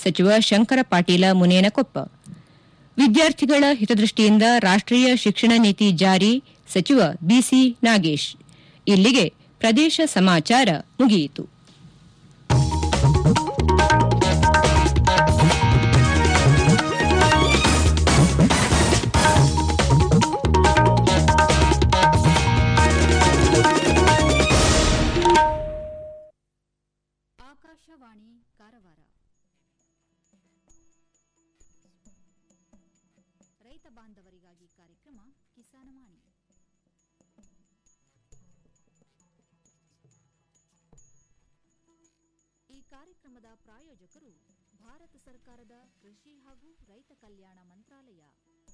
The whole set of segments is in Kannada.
ಸಚಿವ ಶಂಕರ ಪಾಟೀಲ ಮುನೇನಕೊಪ್ಪ ವಿದ್ಯಾರ್ಥಿಗಳ ಹಿತದೃಷ್ಟಿಯಿಂದ ರಾಷ್ಟೀಯ ಶಿಕ್ಷಣ ನೀತಿ ಜಾರಿ ಸಚಿವ ಬಿಸಿ ನಾಗೇಶ್ ಇಲ್ಲಿಗೆ ಪ್ರದೇಶ ಸಮಾಚಾರ ಮುಗಿಯಿತು ಆಕಾಶವಾಣಿ ಕಾರವಾರ ರೈತ ಬಾಂಧವರಿಗಾಗಿ ಕಾರ್ಯಕ್ರಮ ಕಿಸಾನವಾಣಿ ಈ ಕಾರ್ಯಕ್ರಮದ ಪ್ರಾಯೋಜಕರು ಭಾರತ ಸರ್ಕಾರದ ಕೃಷಿ ಹಾಗೂ ರೈತ ಕಲ್ಯಾಣ ಮಂತ್ರಾಲಯ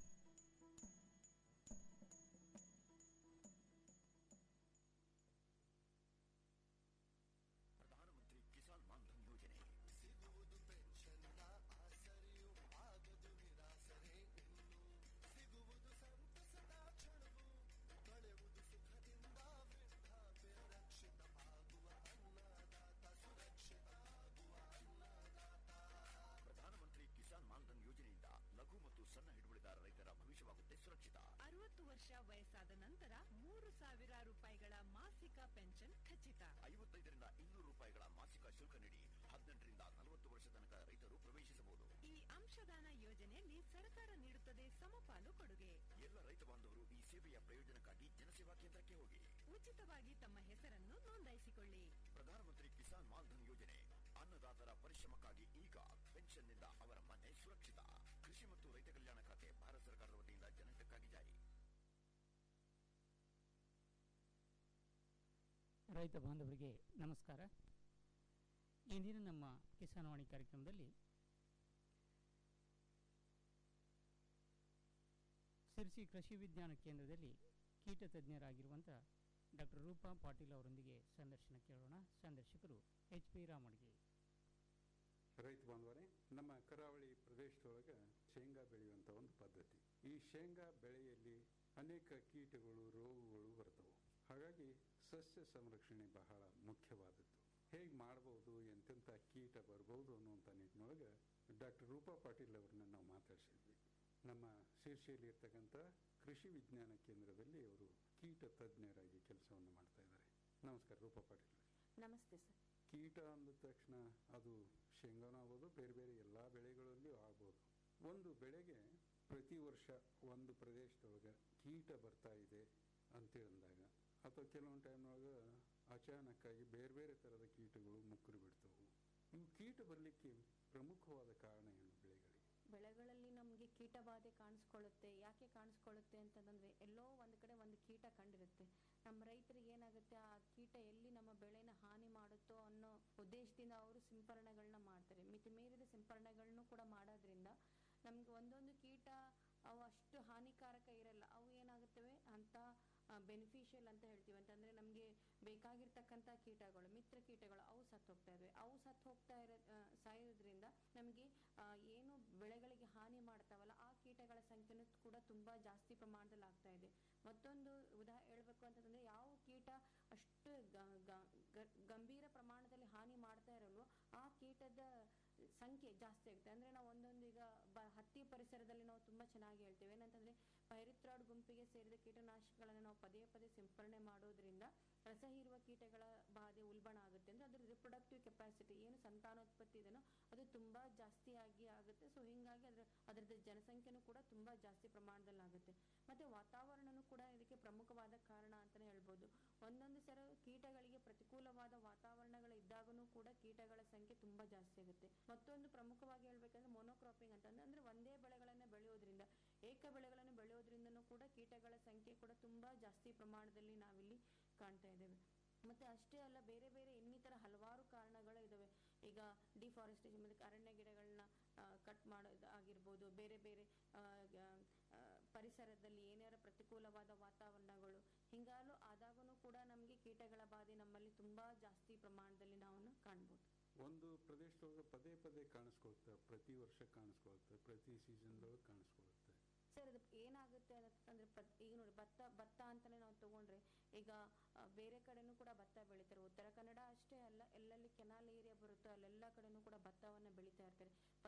ಅರವತ್ತು ವರ್ಷ ವಯಸ್ಸಾದ ನಂತರ ಮೂರು ಸಾವಿರ ರೂಪಾಯಿಗಳ ಮಾಸಿಕ ಪೆನ್ಷನ್ ಖಚಿತ ಐವತ್ತೈದರಿಂದ ಇನ್ನೂರು ರೂಪಾಯಿಗಳ ಮಾಸಿಕ ಶುಲ್ಕ ನೀಡಿ ಹದಿನೆಂಟರಿಂದ ನಲವತ್ತು ವರ್ಷ ತನಕ ರೈತರು ಪ್ರವೇಶಿಸಬಹುದು ಈ ಅಂಶದಾನ ಯೋಜನೆಯಲ್ಲಿ ಸರ್ಕಾರ ನೀಡುತ್ತದೆ ಸಮಪಾಲು ಕೊಡುಗೆ ಎಲ್ಲ ರೈತ ಬಾಂಧವರು ಈ ಸೇವೆಯ ಪ್ರಯೋಜನಕ್ಕಾಗಿ ಜನಸೇವಾ ಕೇಂದ್ರಕ್ಕೆ ಹೋಗಿ ಉಚಿತವಾಗಿ ತಮ್ಮ ಹೆಸರನ್ನು ನೋಂದಾಯಿಸಿಕೊಳ್ಳಿ ಪ್ರಧಾನಮಂತ್ರಿ ಕಿಸಾನ್ ಮಾನ್ಧನ್ ಯೋಜನೆ ಅನ್ನದಾತರ ಪರಿಶ್ರಮಕ್ಕಾಗಿ ಈಗ ಪೆನ್ಷನ್ನಿಂದ ಅವರ ಮನೆ ಸುರಕ್ಷಿತ ಕೃಷಿ ಮತ್ತು ರೈತ ಕಲ್ಯಾಣ ಖಾತೆ ಭಾರತ ಸರ್ಕಾರದ ವತಿಯಿಂದ ಜನಹಿತಕ್ಕಾಗಿ ಜಾರಿ ರೈತ ಬಾಂಧವರಿಗೆ ನಮಸ್ಕಾರ ಇಂದಿನ ನಮ್ಮ ಕಿಸಾನವಾಣಿ ಕಾರ್ಯಕ್ರಮದಲ್ಲಿ ಸಿರ್ಸಿ ಕೃಷಿ ವಿಜ್ಞಾನ ಕೇಂದ್ರದಲ್ಲಿ ಕೀಟ ತಜ್ಞರಾಗಿರುವಂಥ ಡಾಕ್ಟರ್ ರೂಪಾ ಪಾಟೀಲ್ ಅವರೊಂದಿಗೆ ಸಂದರ್ಶನ ಕೇಳೋಣ ಸಂದರ್ಶಕರು ಎಚ್ ಪಿ ರಾಮಡ್ಗೆ ರೈತ ಬಾಂಧವರೇ ನಮ್ಮ ಕರಾವಳಿ ಪ್ರದೇಶದೊಳಗೆ ಶೇಂಗಾ ಬೆಳೆಯುವಂಥ ಒಂದು ಪದ್ಧತಿ ಈ ಶೇಂಗಾ ಬೆಳೆಯಲ್ಲಿ ಅನೇಕ ಕೀಟಗಳು ರೋಗಗಳು ಬರ್ತವೆ ಹಾಗಾಗಿ ಸಸ್ಯ ಸಂರಕ್ಷಣೆ ಬಹಳ ಮುಖ್ಯವಾದದ್ದು ಹೇಗೆ ಮಾಡ್ಬೋದು ಎಂತೆಂಥ ಕೀಟ ಬರ್ಬೋದು ಅನ್ನುವಂಥ ನಿಟ್ಟಿನೊಳಗೆ ಡಾಕ್ಟರ್ ರೂಪಾ ಪಾಟೀಲ್ ಅವರನ್ನ ನಾವು ಮಾತಾಡಿಸಿದ್ವಿ ನಮ್ಮ ಶೀರ್ಷೆಯಲ್ಲಿ ಇರ್ತಕ್ಕಂಥ ಕೃಷಿ ವಿಜ್ಞಾನ ಕೇಂದ್ರದಲ್ಲಿ ಅವರು ಕೀಟ ತಜ್ಞರಾಗಿ ಕೆಲಸವನ್ನು ಮಾಡ್ತಾ ಇದ್ದಾರೆ ನಮಸ್ಕಾರ ರೂಪಾ ಪಾಟೀಲ್ ನಮಸ್ತೆ ಸರ್ ಕೀಟ ಅಂದ ತಕ್ಷಣ ಅದು ಶೇಂಗಾನ ಆಗ್ಬೋದು ಬೇರೆ ಬೇರೆ ಎಲ್ಲ ಬೆಳೆಗಳಲ್ಲಿಯೂ ಆಗ್ಬೋದು ಒಂದು ಬೆಳೆಗೆ ಪ್ರತಿ ವರ್ಷ ಒಂದು ಪ್ರದೇಶದೊಳಗೆ ಕೀಟ ಬರ್ತಾ ಇದೆ ಅಂತೇಳಿದಾಗ ಅಥವಾ ಕೆಲವೊಂದು ಟೈಮ್ನೊಳಗೆ ಅಚಾನಕ್ಕಾಗಿ ಬೇರೆ ಬೇರೆ ಥರದ ಕೀಟಗಳು ಮುಕ್ಕರು ಬಿಡ್ತವು ಇವು ಕೀಟ ಬರಲಿಕ್ಕೆ ಪ್ರಮುಖವಾದ ಕಾರಣ ಏನು ಬೆಳೆಗಳಿಗೆ ಬೆಳೆಗಳಲ್ಲಿ ನಮಗೆ ಕೀಟಬಾಧೆ ಕಾಣಿಸ್ಕೊಳ್ಳುತ್ತೆ ಯಾಕೆ ಕಾಣಿಸ್ಕೊಳ್ಳುತ್ತೆ ಅಂತಂದ್ರೆ ಎಲ್ಲೋ ಒಂದು ಕಡೆ ಒಂದು ಕೀಟ ಕಂಡಿರುತ್ತೆ ನಮ್ಮ ರೈತರಿಗೆ ಏನಾಗುತ್ತೆ ಆ ಕೀಟ ಎಲ್ಲಿ ನಮ್ಮ ಬೆಳೆನ ಹಾನಿ ಮಾಡುತ್ತೋ ಅನ್ನೋ ಉದ್ದೇಶದಿಂದ ಅವರು ಸಿಂಪರಣೆಗಳನ್ನ ಮಾಡ್ತಾರೆ ಮಿತಿ ಮೀರಿದ ಸಿಂಪರಣೆಗಳನ್ನು ಕೂಡ ಮಾಡೋದ್ರಿಂದ ನಮ್ಗೆ ಒಂದೊಂದು ಕೀಟ ಅವು ಅಷ್ಟು ಹಾನಿಕಾರಕ ಇರಲ್ಲ ಅವು ಏನಾಗುತ್ತವೆ ಅಂತ ಬೆನಿಫಿಷಿಯಲ್ ಅಂತ ಹೇಳ್ತೀವಿ ಅಂತಂದ್ರೆ ನಮಗೆ ಬೇಕಾಗಿರ್ತಕ್ಕಂಥ ಕೀಟಗಳು ಮಿತ್ರ ಕೀಟಗಳು ಅವು ಸತ್ತು ಹೋಗ್ತಾ ಇದ್ವಿ ಅವು ಸತ್ತು ಹೋಗ್ತಾ ಇರೋ ಆ, ಸಾಯೋದ್ರಿಂದ ನಮಗೆ ಏನು ಬೆಳೆಗಳಿಗೆ ಹಾನಿ ಮಾಡ್ತಾವಲ್ಲ ಆ ಕೀಟಗಳ ಸಂಖ್ಯೆನೂ ಕೂಡ ತುಂಬಾ ಜಾಸ್ತಿ ಪ್ರಮಾಣದಲ್ಲಿ ಆಗ್ತಾ ಇದೆ ಮತ್ತೊಂದು ಉದಾ ಹೇಳ್ಬೇಕು ಅಂತಂದ್ರೆ ಯಾವ ಕೀಟ ಅಷ್ಟು ಗ- ಗ- ಗ- ಗಂಭೀರ ಪ್ರಮಾಣದಲ್ಲಿ ಹಾನಿ ಮಾಡ್ತಾ ಇರಲ್ವೋ ಆ ಕೀಟದ ಸಂಖ್ಯೆ ಜಾಸ್ತಿ ಆಗುತ್ತೆ ಅಂದ್ರೆ ನಾವು ಒಂದೊಂದು ಈಗ ಬ ಹತ್ತಿ ಪರಿಸರದಲ್ಲಿ ನಾವು ತುಂಬಾ ಚೆನ್ನಾಗಿ ಹೇಳ್ತೇವೆ ಏನಂತಂದ್ರೆ ಪೈರಿಥ್ರಾಯ್ಡ್ ಗುಂಪಿಗೆ ಸೇರಿದ ಕೀಟನಾಶಕಗಳನ್ನು ನಾವು ಪದೇ ಪದೇ ಸಿಂಪರಣೆ ಮಾಡೋದ್ರಿಂದ ರಸ ಹೀರುವ ಕೀಟಗಳ ಬಾಧೆ ಉಲ್ಬಣ ಆಗುತ್ತೆ ಅಂದ್ರೆ ಅದ್ರ ರಿಪ್ರೊಡಕ್ಟಿವ್ ಕೆಪಾಸಿಟಿ ಏನು ಸಂತಾನೋತ್ಪತ್ತಿ ಇದೆನೋ ಅದು ತುಂಬಾ ಜಾಸ್ತಿ ಆಗಿ ಆಗುತ್ತೆ ಸೊ ಹಿಂಗಾಗಿ ಅದ್ರ ಅದರದ್ದು ಜನಸಂಖ್ಯೆನೂ ಕೂಡ ತುಂಬಾ ಜಾಸ್ತಿ ಪ್ರಮಾಣದಲ್ಲಿ ಆಗುತ್ತೆ ಮತ್ತೆ ವಾತಾವರಣನೂ ಕೂಡ ಇದಕ್ಕೆ ಪ್ರಮುಖವಾದ ಕಾರಣ ಅಂತಾನೆ ಹೇಳ್ಬೋದು ಒಂದೊಂದು ಸಲ ಕೀಟಗಳಿಗೆ ಪ್ರತಿಕೂಲವಾದ ವಾತಾವರಣಗಳು ಇದ್ದಾಗನೂ ಕೂಡ ಕೀಟಗಳ ಸಂಖ್ಯೆ ತುಂಬಾ ಜಾಸ್ತಿ ಆಗುತ್ತೆ ಮತ್ತೊಂದು ಪ್ರಮುಖವಾಗಿ ಹೇಳ್ಬೇಕಂದ್ರೆ ಮೊನೋಕ್ರಾಪಿಂಗ್ ಅಂತಂದ್ರೆ ಅಂದ್ರೆ ಒಂದೇ ಬೆಳೆಗಳನ್ನ ಬೆಳೆಯೋದ್ರಿಂದ ಏಕ ಬೆಳೆಗಳನ್ನು ಬೆಳೆಯೋದ್ರಿಂದನೂ ಕೂಡ ಕೀಟಗಳ ಸಂಖ್ಯೆ ಕೂಡ ತುಂಬಾ ಜಾಸ್ತಿ ಪ್ರಮಾಣದಲ್ಲಿ ನಾವಿಲ್ಲಿ ಕಾಣ್ತಾ ಇದ್ದೇವೆ ಮತ್ತೆ ಅಷ್ಟೇ ಅಲ್ಲ ಬೇರೆ ಬೇರೆ ಇನ್ನಿತರ ಹಲವಾರು ಕಾರಣಗಳು ಇದಾವೆ ಈಗ ಡಿಫಾರೆಸ್ಟೇಷನ್ ಮತ್ತೆ ಅರಣ್ಯ ಗಿಡಗಳನ್ನ ಕಟ್ ಮಾಡೋದು ಆಗಿರ್ಬೋದು ಬೇರೆ ಬೇರೆ ಆ, ಗ- ಆ, ಪರಿಸರದಲ್ಲಿ ಏನಾರ ಪ್ರತಿಕೂಲವಾದ ವಾತಾವರಣಗಳು ಹಿಂಗಾಲು ಆದಾಗನೂ ಕೂಡ ನಮಗೆ ಕೀಟಗಳ ಬಾಧೆ ನಮ್ಮಲ್ಲಿ ತುಂಬಾ ಜಾಸ್ತಿ ಪ್ರಮಾಣದಲ್ಲಿ ನಾವು ಕಾಣ್ಬೋದು ಒಂದು ಪ್ರದೇಶದೊಳಗೆ ಪದೇ ಪದೇ ಕಾಣಿಸ್ಕೊಳ್ತವೆ ಪ್ರತಿ ವರ್ಷ ಕಾಣಿಸ್ಕೊಳ್ತವೆ ಪ್ರತಿ ಸೀಸನ್ದೊಳಗೆ ಕಾಣಿಸ್ಕೊಳುತ್ತೆ ಸರ್ ಅದು ಏನಾಗುತ್ತೆ ಅಂತಂದ್ರೆ ಪ್ರ- ಈಗ ನೋಡಿ ಭತ್ತ ಭತ್ತ ಅಂತಾನೆ ನಾವು ತಗೊಂಡ್ರೆ ಈಗ ಆ, ಬೇರೆ ಕಡೆನೂ ಕೂಡ ಭತ್ತ ಬೆಳಿತಾರೆ ಉತ್ತರ ಕನ್ನಡ ಅಷ್ಟೇ ಅಲ್ಲ ಎಲ್ಲೆಲ್ಲಿ ಕೆನಾಲ್ ಏರಿಯಾ ಬರುತ್ತೋ ಅಲ್ಲೆಲ್ಲ ಕಡೆನೂ ಕೂಡ ಭತ್ತವನ್ನ ಬೆಳಿತಾ ಇರ್ತಾರೆ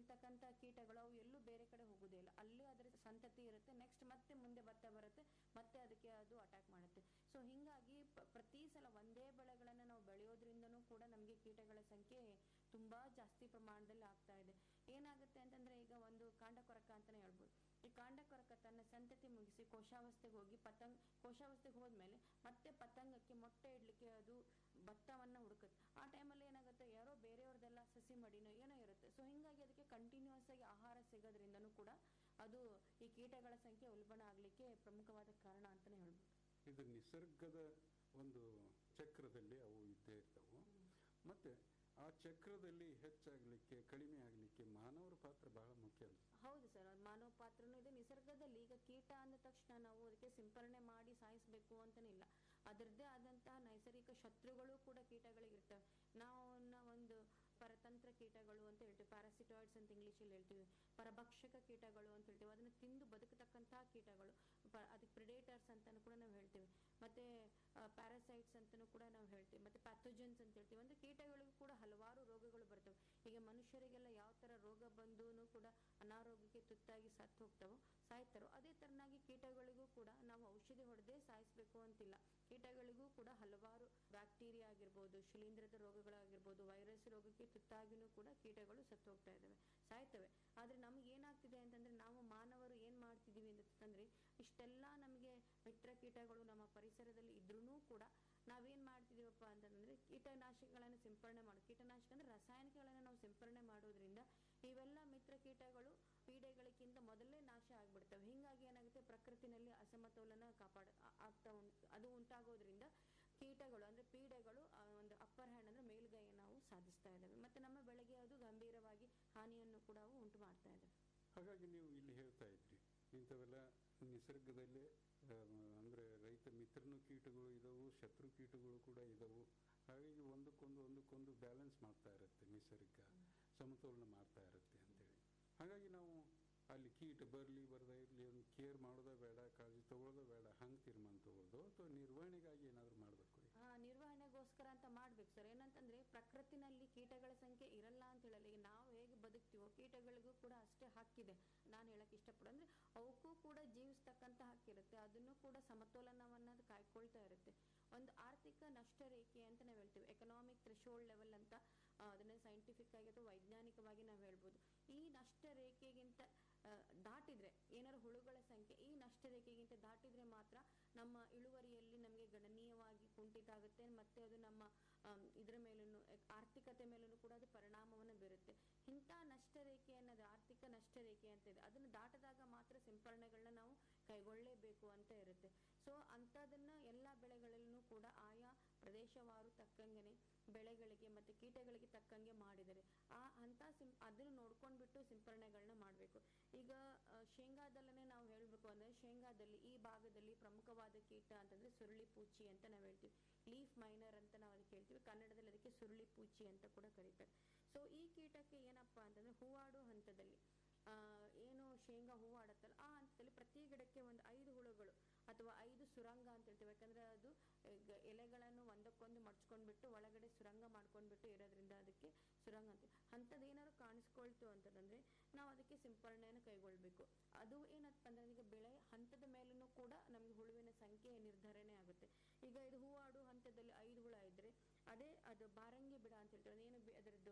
ಇರ್ತಕ್ಕಂಥ ಕೀಟಗಳು ಅವು ಎಲ್ಲೂ ಬೇರೆ ಕಡೆ ಹೋಗುದೇ ಇಲ್ಲ ಅಲ್ಲೇ ಅದರ ಸಂತತಿ ಇರುತ್ತೆ ನೆಕ್ಸ್ಟ್ ಮತ್ತೆ ಮುಂದೆ ಬರ್ತಾ ಬರುತ್ತೆ ಮತ್ತೆ ಅದಕ್ಕೆ ಅದು ಅಟ್ಯಾಕ್ ಮಾಡುತ್ತೆ ಸೊ ಹಿಂಗಾಗಿ ಪ- ಪ್ರತಿ ಸಲ ಒಂದೇ ಬೆಳೆಗಳನ್ನ ನಾವು ಬೆಳೆಯೋದ್ರಿಂದನೂ ಕೂಡ ನಮಗೆ ಕೀಟಗಳ ಸಂಖ್ಯೆ ತುಂಬಾ ಜಾಸ್ತಿ ಪ್ರಮಾಣದಲ್ಲಿ ಆಗ್ತಾ ಇದೆ ಏನಾಗುತ್ತೆ ಅಂತಂದ್ರೆ ಈಗ ಒಂದು ಕಾಂಡ ಕೊರಕ ಅಂತಾನೆ ಹೇಳ್ಬೋದು ಈ ಕಾಂಡ ಕೊರಕ ತನ್ನ ಸಂತತಿ ಮುಗಿಸಿ ಕೋಶಾವಸ್ಥೆಗೆ ಹೋಗಿ ಪತಂಗ ಕೋಶಾವಸ್ಥೆಗೆ ಹೋದ್ಮೇಲೆ ಮತ್ತೆ ಪತಂಗಕ್ಕೆ ಮೊಟ್ಟೆ ಇಡ್ಲಿಕ್ಕೆ ಅದು ಭತ್ತವನ್ನ ಹುಡುಕುತ್ತೆ ಆ ಟೈಮಲ್ಲಿ ಏನಾಗುತ್ತೆ ಯಾರೋ ಬೇರೆಯವ್ರದೆಲ್ಲ ಸಸಿ ಮಡಿನೋ ಏನೋ ಇರುತ್ತೆ ಸೊ ಹಿಂಗಾಗಿ ಅದಕ್ಕೆ ಕಂಟಿನ್ಯೂಸ್ ಆಗಿ ಆಹಾರ ಸಿಗೋದ್ರಿಂದನೂ ಕೂಡ ಅದು ಈ ಕೀಟಗಳ ಸಂಖ್ಯೆ ಉಲ್ಬಣ ಆಗ್ಲಿಕ್ಕೆ ಪ್ರಮುಖವಾದ ಕಾರಣ ಅಂತಾನೆ ಹೇಳ್ಬೋದು ಇದು ನಿಸರ್ಗದ ಒಂದು ಚಕ್ರದಲ್ಲಿ ಅವು ಇದ್ದೇ ಇರ್ತವು ಮತ್ತೆ ಆ ಚಕ್ರದಲ್ಲಿ ಹೆಚ್ಚಾಗ್ಲಿಕ್ಕೆ ಕಡಿಮೆ ಆಗ್ಲಿಕ್ಕೆ ಮಾನವರ ಪಾತ್ರ ಬಹಳ ಮುಖ್ಯ ಅನ್ಸುತ್ತೆ ಹೌದು ಸರ್ ಮಾನವ ಪಾತ್ರನೂ ಇದೆ ನಿಸರ್ಗದಲ್ಲಿ ಈಗ ಕೀಟ ಅಂದ ತಕ್ಷಣ ನಾವು ಅದಕ್ಕೆ ಸಿಂಪರಣೆ ಮಾಡಿ ಸಾಯಿಸಬೇಕು ಅಂತನಿಲ್ಲ ಅದರದ್ದೇ ಆದಂತಹ ನೈಸರ್ಗಿಕ ಶತ್ರುಗಳು ಕೂಡ ಕೀಟಗಳಿಗಿರ್ತವೆ ನಾವು ಅವನ್ನ ಒಂದು ಪರತಂತ್ರ ಕೀಟಗಳು ಅಂತ ಹೇಳ್ತೀವಿ ಪ್ಯಾರಾಸಿಟಾಯ್ಡ್ಸ್ ಅಂತ ಇಂಗ್ಲಿಷಲ್ಲಿ ಹೇಳ್ತೀವಿ ಪರಭಕ್ಷಕ ಕೀಟಗಳು ಅಂತ ಹೇಳ್ತೀವಿ ಅದನ್ನ ತಿಂದು ಬದುಕತಕ್ಕಂತಹ ಕೀಟಗಳು ಪ- ಅದಕ್ಕೆ ಪ್ರಿಡೇಟರ್ಸ್ ಅಂತಾನು ಕೂಡ ನಾವು ಹೇಳ್ತೀವಿ ಮತ್ತೆ ಪ್ಯಾರಾಸೈಟ್ಸ್ ಅಂತಾನು ಕೂಡ ನಾವು ಹೇಳ್ತೀವಿ ಮತ್ತೆ ಪ್ಯಾಥೋಜನ್ಸ್ ಅಂತ ಹೇಳ್ತೀವಿ ಅಂದ್ರೆ ಕೀಟಗಳಿಗೂ ಕೂಡ ಹಲವಾರು ರೋಗಗಳು ಬರ್ತವೆ ಈಗ ಮನುಷ್ಯರಿಗೆಲ್ಲ ಯಾವ ತರ ರೋಗ ಬಂದೂನು ಕೂಡ ಅನಾರೋಗ್ಯಕ್ಕೆ ತುತ್ತಾಗಿ ಸತ್ತು ಹೋಗ್ತಾವೋ ಸಾಯ್ತಾರೋ ಅದೇ ತರನಾಗಿ ಕೀಟಗಳಿಗೂ ಕೂಡ ನಾವು ಔಷಧಿ ಹೊಡೆದೇ ಸಾಯಿಸ್ಬೇಕು ಅಂತಿಲ್ಲ ಕೀಟಗಳಿಗೂ ಕೂಡ ಹಲವಾರು ಬ್ಯಾಕ್ಟೀರಿಯಾ ಆಗಿರ್ಬೋದು ಶಿಲೀಂಧ್ರದ ರೋಗಗಳಾಗಿರ್ಬೋದು ವೈರಸ್ ರೋಗಕ್ಕೆ ತುತ್ತಾಗಿನೂ ಕೂಡ ಕೀಟಗಳು ಸತ್ತು ಹೋಗ್ತಾ ಇದಾವೆ ಸಾಯ್ತವೆ ಆದ್ರೆ ನಮ್ಗೆ ಏನಾಗ್ತಿದೆ ಅಂತಂದ್ರೆ ನಾವು ಮಾನವರು ಏನ್ ಮಾಡ್ತಿದೀವಿ ಅಂತಂದ್ರೆ ಇಷ್ಟೆಲ್ಲ ನಮಗೆ ಮಿತ್ರ ಕೀಟಗಳು ನಮ್ಮ ಪರಿಸರದಲ್ಲಿ ಇದ್ರೂ ಕೂಡ ನಾವೇನ್ ಮಾಡ್ತಿದೀವಪ್ಪ ಅಂತಂದ್ರೆ ಕೀಟನಾಶಕಗಳನ್ನ ಸಿಂಪರಣೆ ಮಾಡೋದು ಕೀಟನಾಶಕ ಅಂದ್ರೆ ರಾಸಾಯನಿಕಗಳನ್ನ ನಾವು ಸಿಂಪರಣೆ ಮಾಡೋದ್ರಿಂದ ಇವೆಲ್ಲ ಮಿತ್ರ ಕೀಟಗಳು ಪೀಡೆಗಳಿಗಿಂತ ಮೊದಲೇ ನಾಶ ಆಗ್ಬಿಡ್ತವೆ ಹಿಂಗಾಗಿ ಏನಾಗುತ್ತೆ ಪ್ರಕೃತಿನಲ್ಲಿ ಅಸಮತೋಲನ ಕಾಪಾಡ ಆ- ಆಗ್ತಾ ಉಂಟು ಅದು ಉಂಟಾಗೋದ್ರಿಂದ ಕೀಟಗಳು ಅಂದ್ರೆ ಪೀಡೆಗಳು ಆ ಒಂದು ಅಪ್ಪರ್ ಹ್ಯಾಂಡ್ ಅಂದ್ರೆ ಮೇಲ್ಗೈಯನ್ನು ನಾವು ಸಾಧಿಸ್ತಾ ಇದ್ದಾವೆ ಮತ್ತೆ ನಮ್ಮ ಬೆಳೆಗೆ ಅದು ಗಂಭೀರವಾಗಿ ಹಾನಿಯನ್ನು ಕೂಡ ಅವು ಉಂಟು ಮಾಡ್ತಾ ಇದ್ದಾವೆ ಹಾಗಾಗಿ ನೀವು ಇಲ್ಲಿ ಹೇಳ್ತಾ ಇದ್ರಿ ಇಂಥವೆಲ್ಲ ನಿಸರ್ಗದಲ್ಲೇ ಆ, ಅಂದ್ರೆ ರೈತ ಮಿತ್ರನು ಕೀಟಗಳು ಇದಾವು ಶತ್ರು ಕೀಟಗಳು ಕೂಡ ಇದಾವು ಹಾಗಾಗಿ ಒಂದಕ್ಕೊಂದು ಒಂದಕ್ಕೊಂದು ಬ್ಯಾಲೆನ್ಸ್ ಮಾಡ್ತಾ ಇರುತ್ತೆ ನಿಸರ್ಗ ಸಮತೋಲನ ಮಾಡ್ತಾ ಇರುತ್ತೆ ಅಂತೇಳಿ ಹಾಗಾಗಿ ನಾವು ಅಲ್ಲಿ ಕೀಟ ಬರಲಿ ಬರದೇ ಇರಲಿ ಒಂದು ಕೇರ್ ಮಾಡೋದ ಬೇಡ ಕಾಳಜಿ ತಗೊಳ್ಳೋದ ಬೇಡ ಹಂಗೆ ತೀರ್ಮಾನ ತಗೊಳ್ಳೋದು ಅಥವಾ ನಿರ್ವಹಣೆಗಾಗಿ ಏನಾದ್ರು ಮಾಡಬೇಕು ಆ ನಿರ್ವಹಣೆಗೋಸ್ಕರ ಅಂತ ಮಾಡ್ಬೇಕು ಸರ್ ಏನಂತಂದ್ರೆ ಪ್ರಕೃತಿನಲ್ಲಿ ಕೀಟಗಳ ಸಂಖ್ಯೆ ಇರಲ್ಲ ಅಂತ ಹೇಳಲ್ಲ ಈಗ ನಾವು ಹೇಗೆ ಬದುಕ್ತೀವೋ ಕೀಟಗಳಿಗೂ ಕೂಡ ಅಷ್ಟೇ ಹಕ್ಕಿದೆ ನಾನು ಹೇಳಕ್ ಇಷ್ಟಪಡ ಅಂದ್ರೆ ಅವಕ್ಕೂ ಕೂಡ ಜೀವಿಸ್ತಕ್ಕಂತ ಹಕ್ಕಿರುತ್ತೆ ಅದನ್ನು ಕೂಡ ಸಮತೋಲನವನ್ನ ಅದು ಕಾಯ್ಕೊಳ್ತಾ ಇರುತ್ತೆ ಒಂದು ಆರ್ಥಿಕ ನಷ್ಟ ರೇಖೆ ಅಂತ ನಾವು ಹೇಳ್ತೀವಿ ಎಕನಾಮಿಕ್ ಥ್ರೆಶೋಲ್ಡ್ ಲೆವೆಲ್ ಅಂತ ಆ, ಅದನ್ನ ಸೈಂಟಿಫಿಕ್ ಆಗಿ ಅಥವಾ ವೈಜ್ಞಾನಿಕವಾಗಿ ನಾವು ಹೇಳ್ಬೋದು ಈ ನಷ್ಟ ರೇಖೆಗಿಂತ ಆ, ದಾಟಿದ್ರೆ ಏನಾದ್ರು ಹುಳುಗಳ ಸಂಖ್ಯೆ ಈ ನಷ್ಟ ರೇಖೆಗಿಂತ ದಾಟಿದ್ರೆ ಮಾತ್ರ ನಮ್ಮ ಇಳುವರಿಯಲ್ಲಿ ನಮಗೆ ಗಣನೀಯವಾಗಿ ಕುಂಠಿತ ಆಗುತ್ತೆ ಮತ್ತೆ ಅದು ನಮ್ಮ ಆಮ್, ಇದ್ರ ಮೇಲೂ ಆರ್ಥಿಕತೆ ಮೇಲೂ ಕೂಡ ಅದು ಪರಿಣಾಮವನ್ನು ಬೀರುತ್ತೆ ಇಂಥ ನಷ್ಟ ರೇಖೆ ಅನ್ನೋದು ಆರ್ಥಿಕ ನಷ್ಟ ರೇಖೆ ಅಂತ ಇದೆ ಅದನ್ನು ದಾಟದಾಗ ಮಾತ್ರ ಸಿಂಪರಣೆಗಳನ್ನ ನಾವು ಕೈಗೊಳ್ಳಲೇಬೇಕು ಅಂತ ಇರುತ್ತೆ ಸೊ ಅಂಥದನ್ನ ಎಲ್ಲಾ ಬೆಳೆಗಳಲ್ಲೂ ಕೂಡ ಆಯಾ ಪ್ರದೇಶವಾರು ತಕ್ಕಂಗೆನೆ ಬೆಳೆಗಳಿಗೆ ಮತ್ತೆ ಕೀಟಗಳಿಗೆ ತಕ್ಕಂಗೆ ಮಾಡಿದರೆ ಆ ಅಂತ ಸಿಂ ಅದನ್ನು ನೋಡ್ಕೊಂಡ್ಬಿಟ್ಟು ಸಿಂಪರಣೆಗಳನ್ನ ಮಾಡಬೇಕು ಈಗ ಆ, ಶೇಂಗಾದಲ್ಲೇ ನಾವು ಹೇಳ್ಬೇಕು ಅಂದ್ರೆ ಶೇಂಗಾದಲ್ಲಿ ಈ ಭಾಗದಲ್ಲಿ ಪ್ರಮುಖವಾದ ಕೀಟ ಅಂತಂದ್ರೆ ಸುರುಳಿ ಪೂಚಿ ಅಂತ ನಾವು ಹೇಳ್ತೀವಿ ಲೀಫ್ ಮೈನರ್ ಅಂತ ನಾವು ಅದಕ್ಕೆ ಹೇಳ್ತೀವಿ ಕನ್ನಡದಲ್ಲಿ ಅದಕ್ಕೆ ಸುರುಳಿ ಪೂಚಿ ಅಂತ ಕೂಡ ಕರೀತಾರೆ ಸೊ ಈ ಕೀಟಕ್ಕೆ ಏನಪ್ಪಾ ಅಂತಂದ್ರೆ ಹೂವಾಡೋ ಹಂತದಲ್ಲಿ ಆ, ಏನು ಶೇಂಗಾ ಹೂವಾಡತ್ತಲ್ಲ ಆ ಹಂತದಲ್ಲಿ ಪ್ರತಿ ಗಿಡಕ್ಕೆ ಒಂದು ಐದು ಹುಳುಗಳು ಅಥವಾ ಐದು ಸುರಂಗ ಅಂತ ಹೇಳ್ತೀವಿ ಯಾಕಂದ್ರೆ ಅದು ಈಗ ಎಲೆಗಳನ್ನು ಒಂದಕ್ಕೊಂದು ಮಡ್ಚ್ಕೊಂಡ್ಬಿಟ್ಟು ಒಳಗಡೆ ಸುರಂಗ ಮಾಡ್ಕೊಂಡ್ಬಿಟ್ಟು ಇರೋದ್ರಿಂದ ಅದಕ್ಕೆ ಸುರಂಗ ಅಂತ ಅಂಥದ್ದು ಏನಾದ್ರು ಕಾಣಿಸ್ಕೊಳ್ತು ಅಂತಂದ್ರೆ ನಾವು ಅದಕ್ಕೆ ಸಿಂಪರಣೆಯನ್ನು ಕೈಗೊಳ್ಬೇಕು ಅದು ಏನಪ್ಪ ಅಂದ್ರೆ ಈಗ ಬೆಳೆ ಹಂತದ ಮೇಲೂ ಕೂಡ ನಮ್ಗೆ ಹುಳುವಿನ ಸಂಖ್ಯೆ ನಿರ್ಧರಣೆ ಆಗುತ್ತೆ ಈಗ ಇದು ಹೂವಾಡು ಹಂತದಲ್ಲಿ ಐದು ಹುಳ ಇದ್ರೆ ಅದೇ ಅದು ಬಾರಂಗಿ ಬಿಡ ಅಂತ ಹೇಳ್ತೀವಿ ಅದೇನು ಬಿ- ಅದರದ್ದು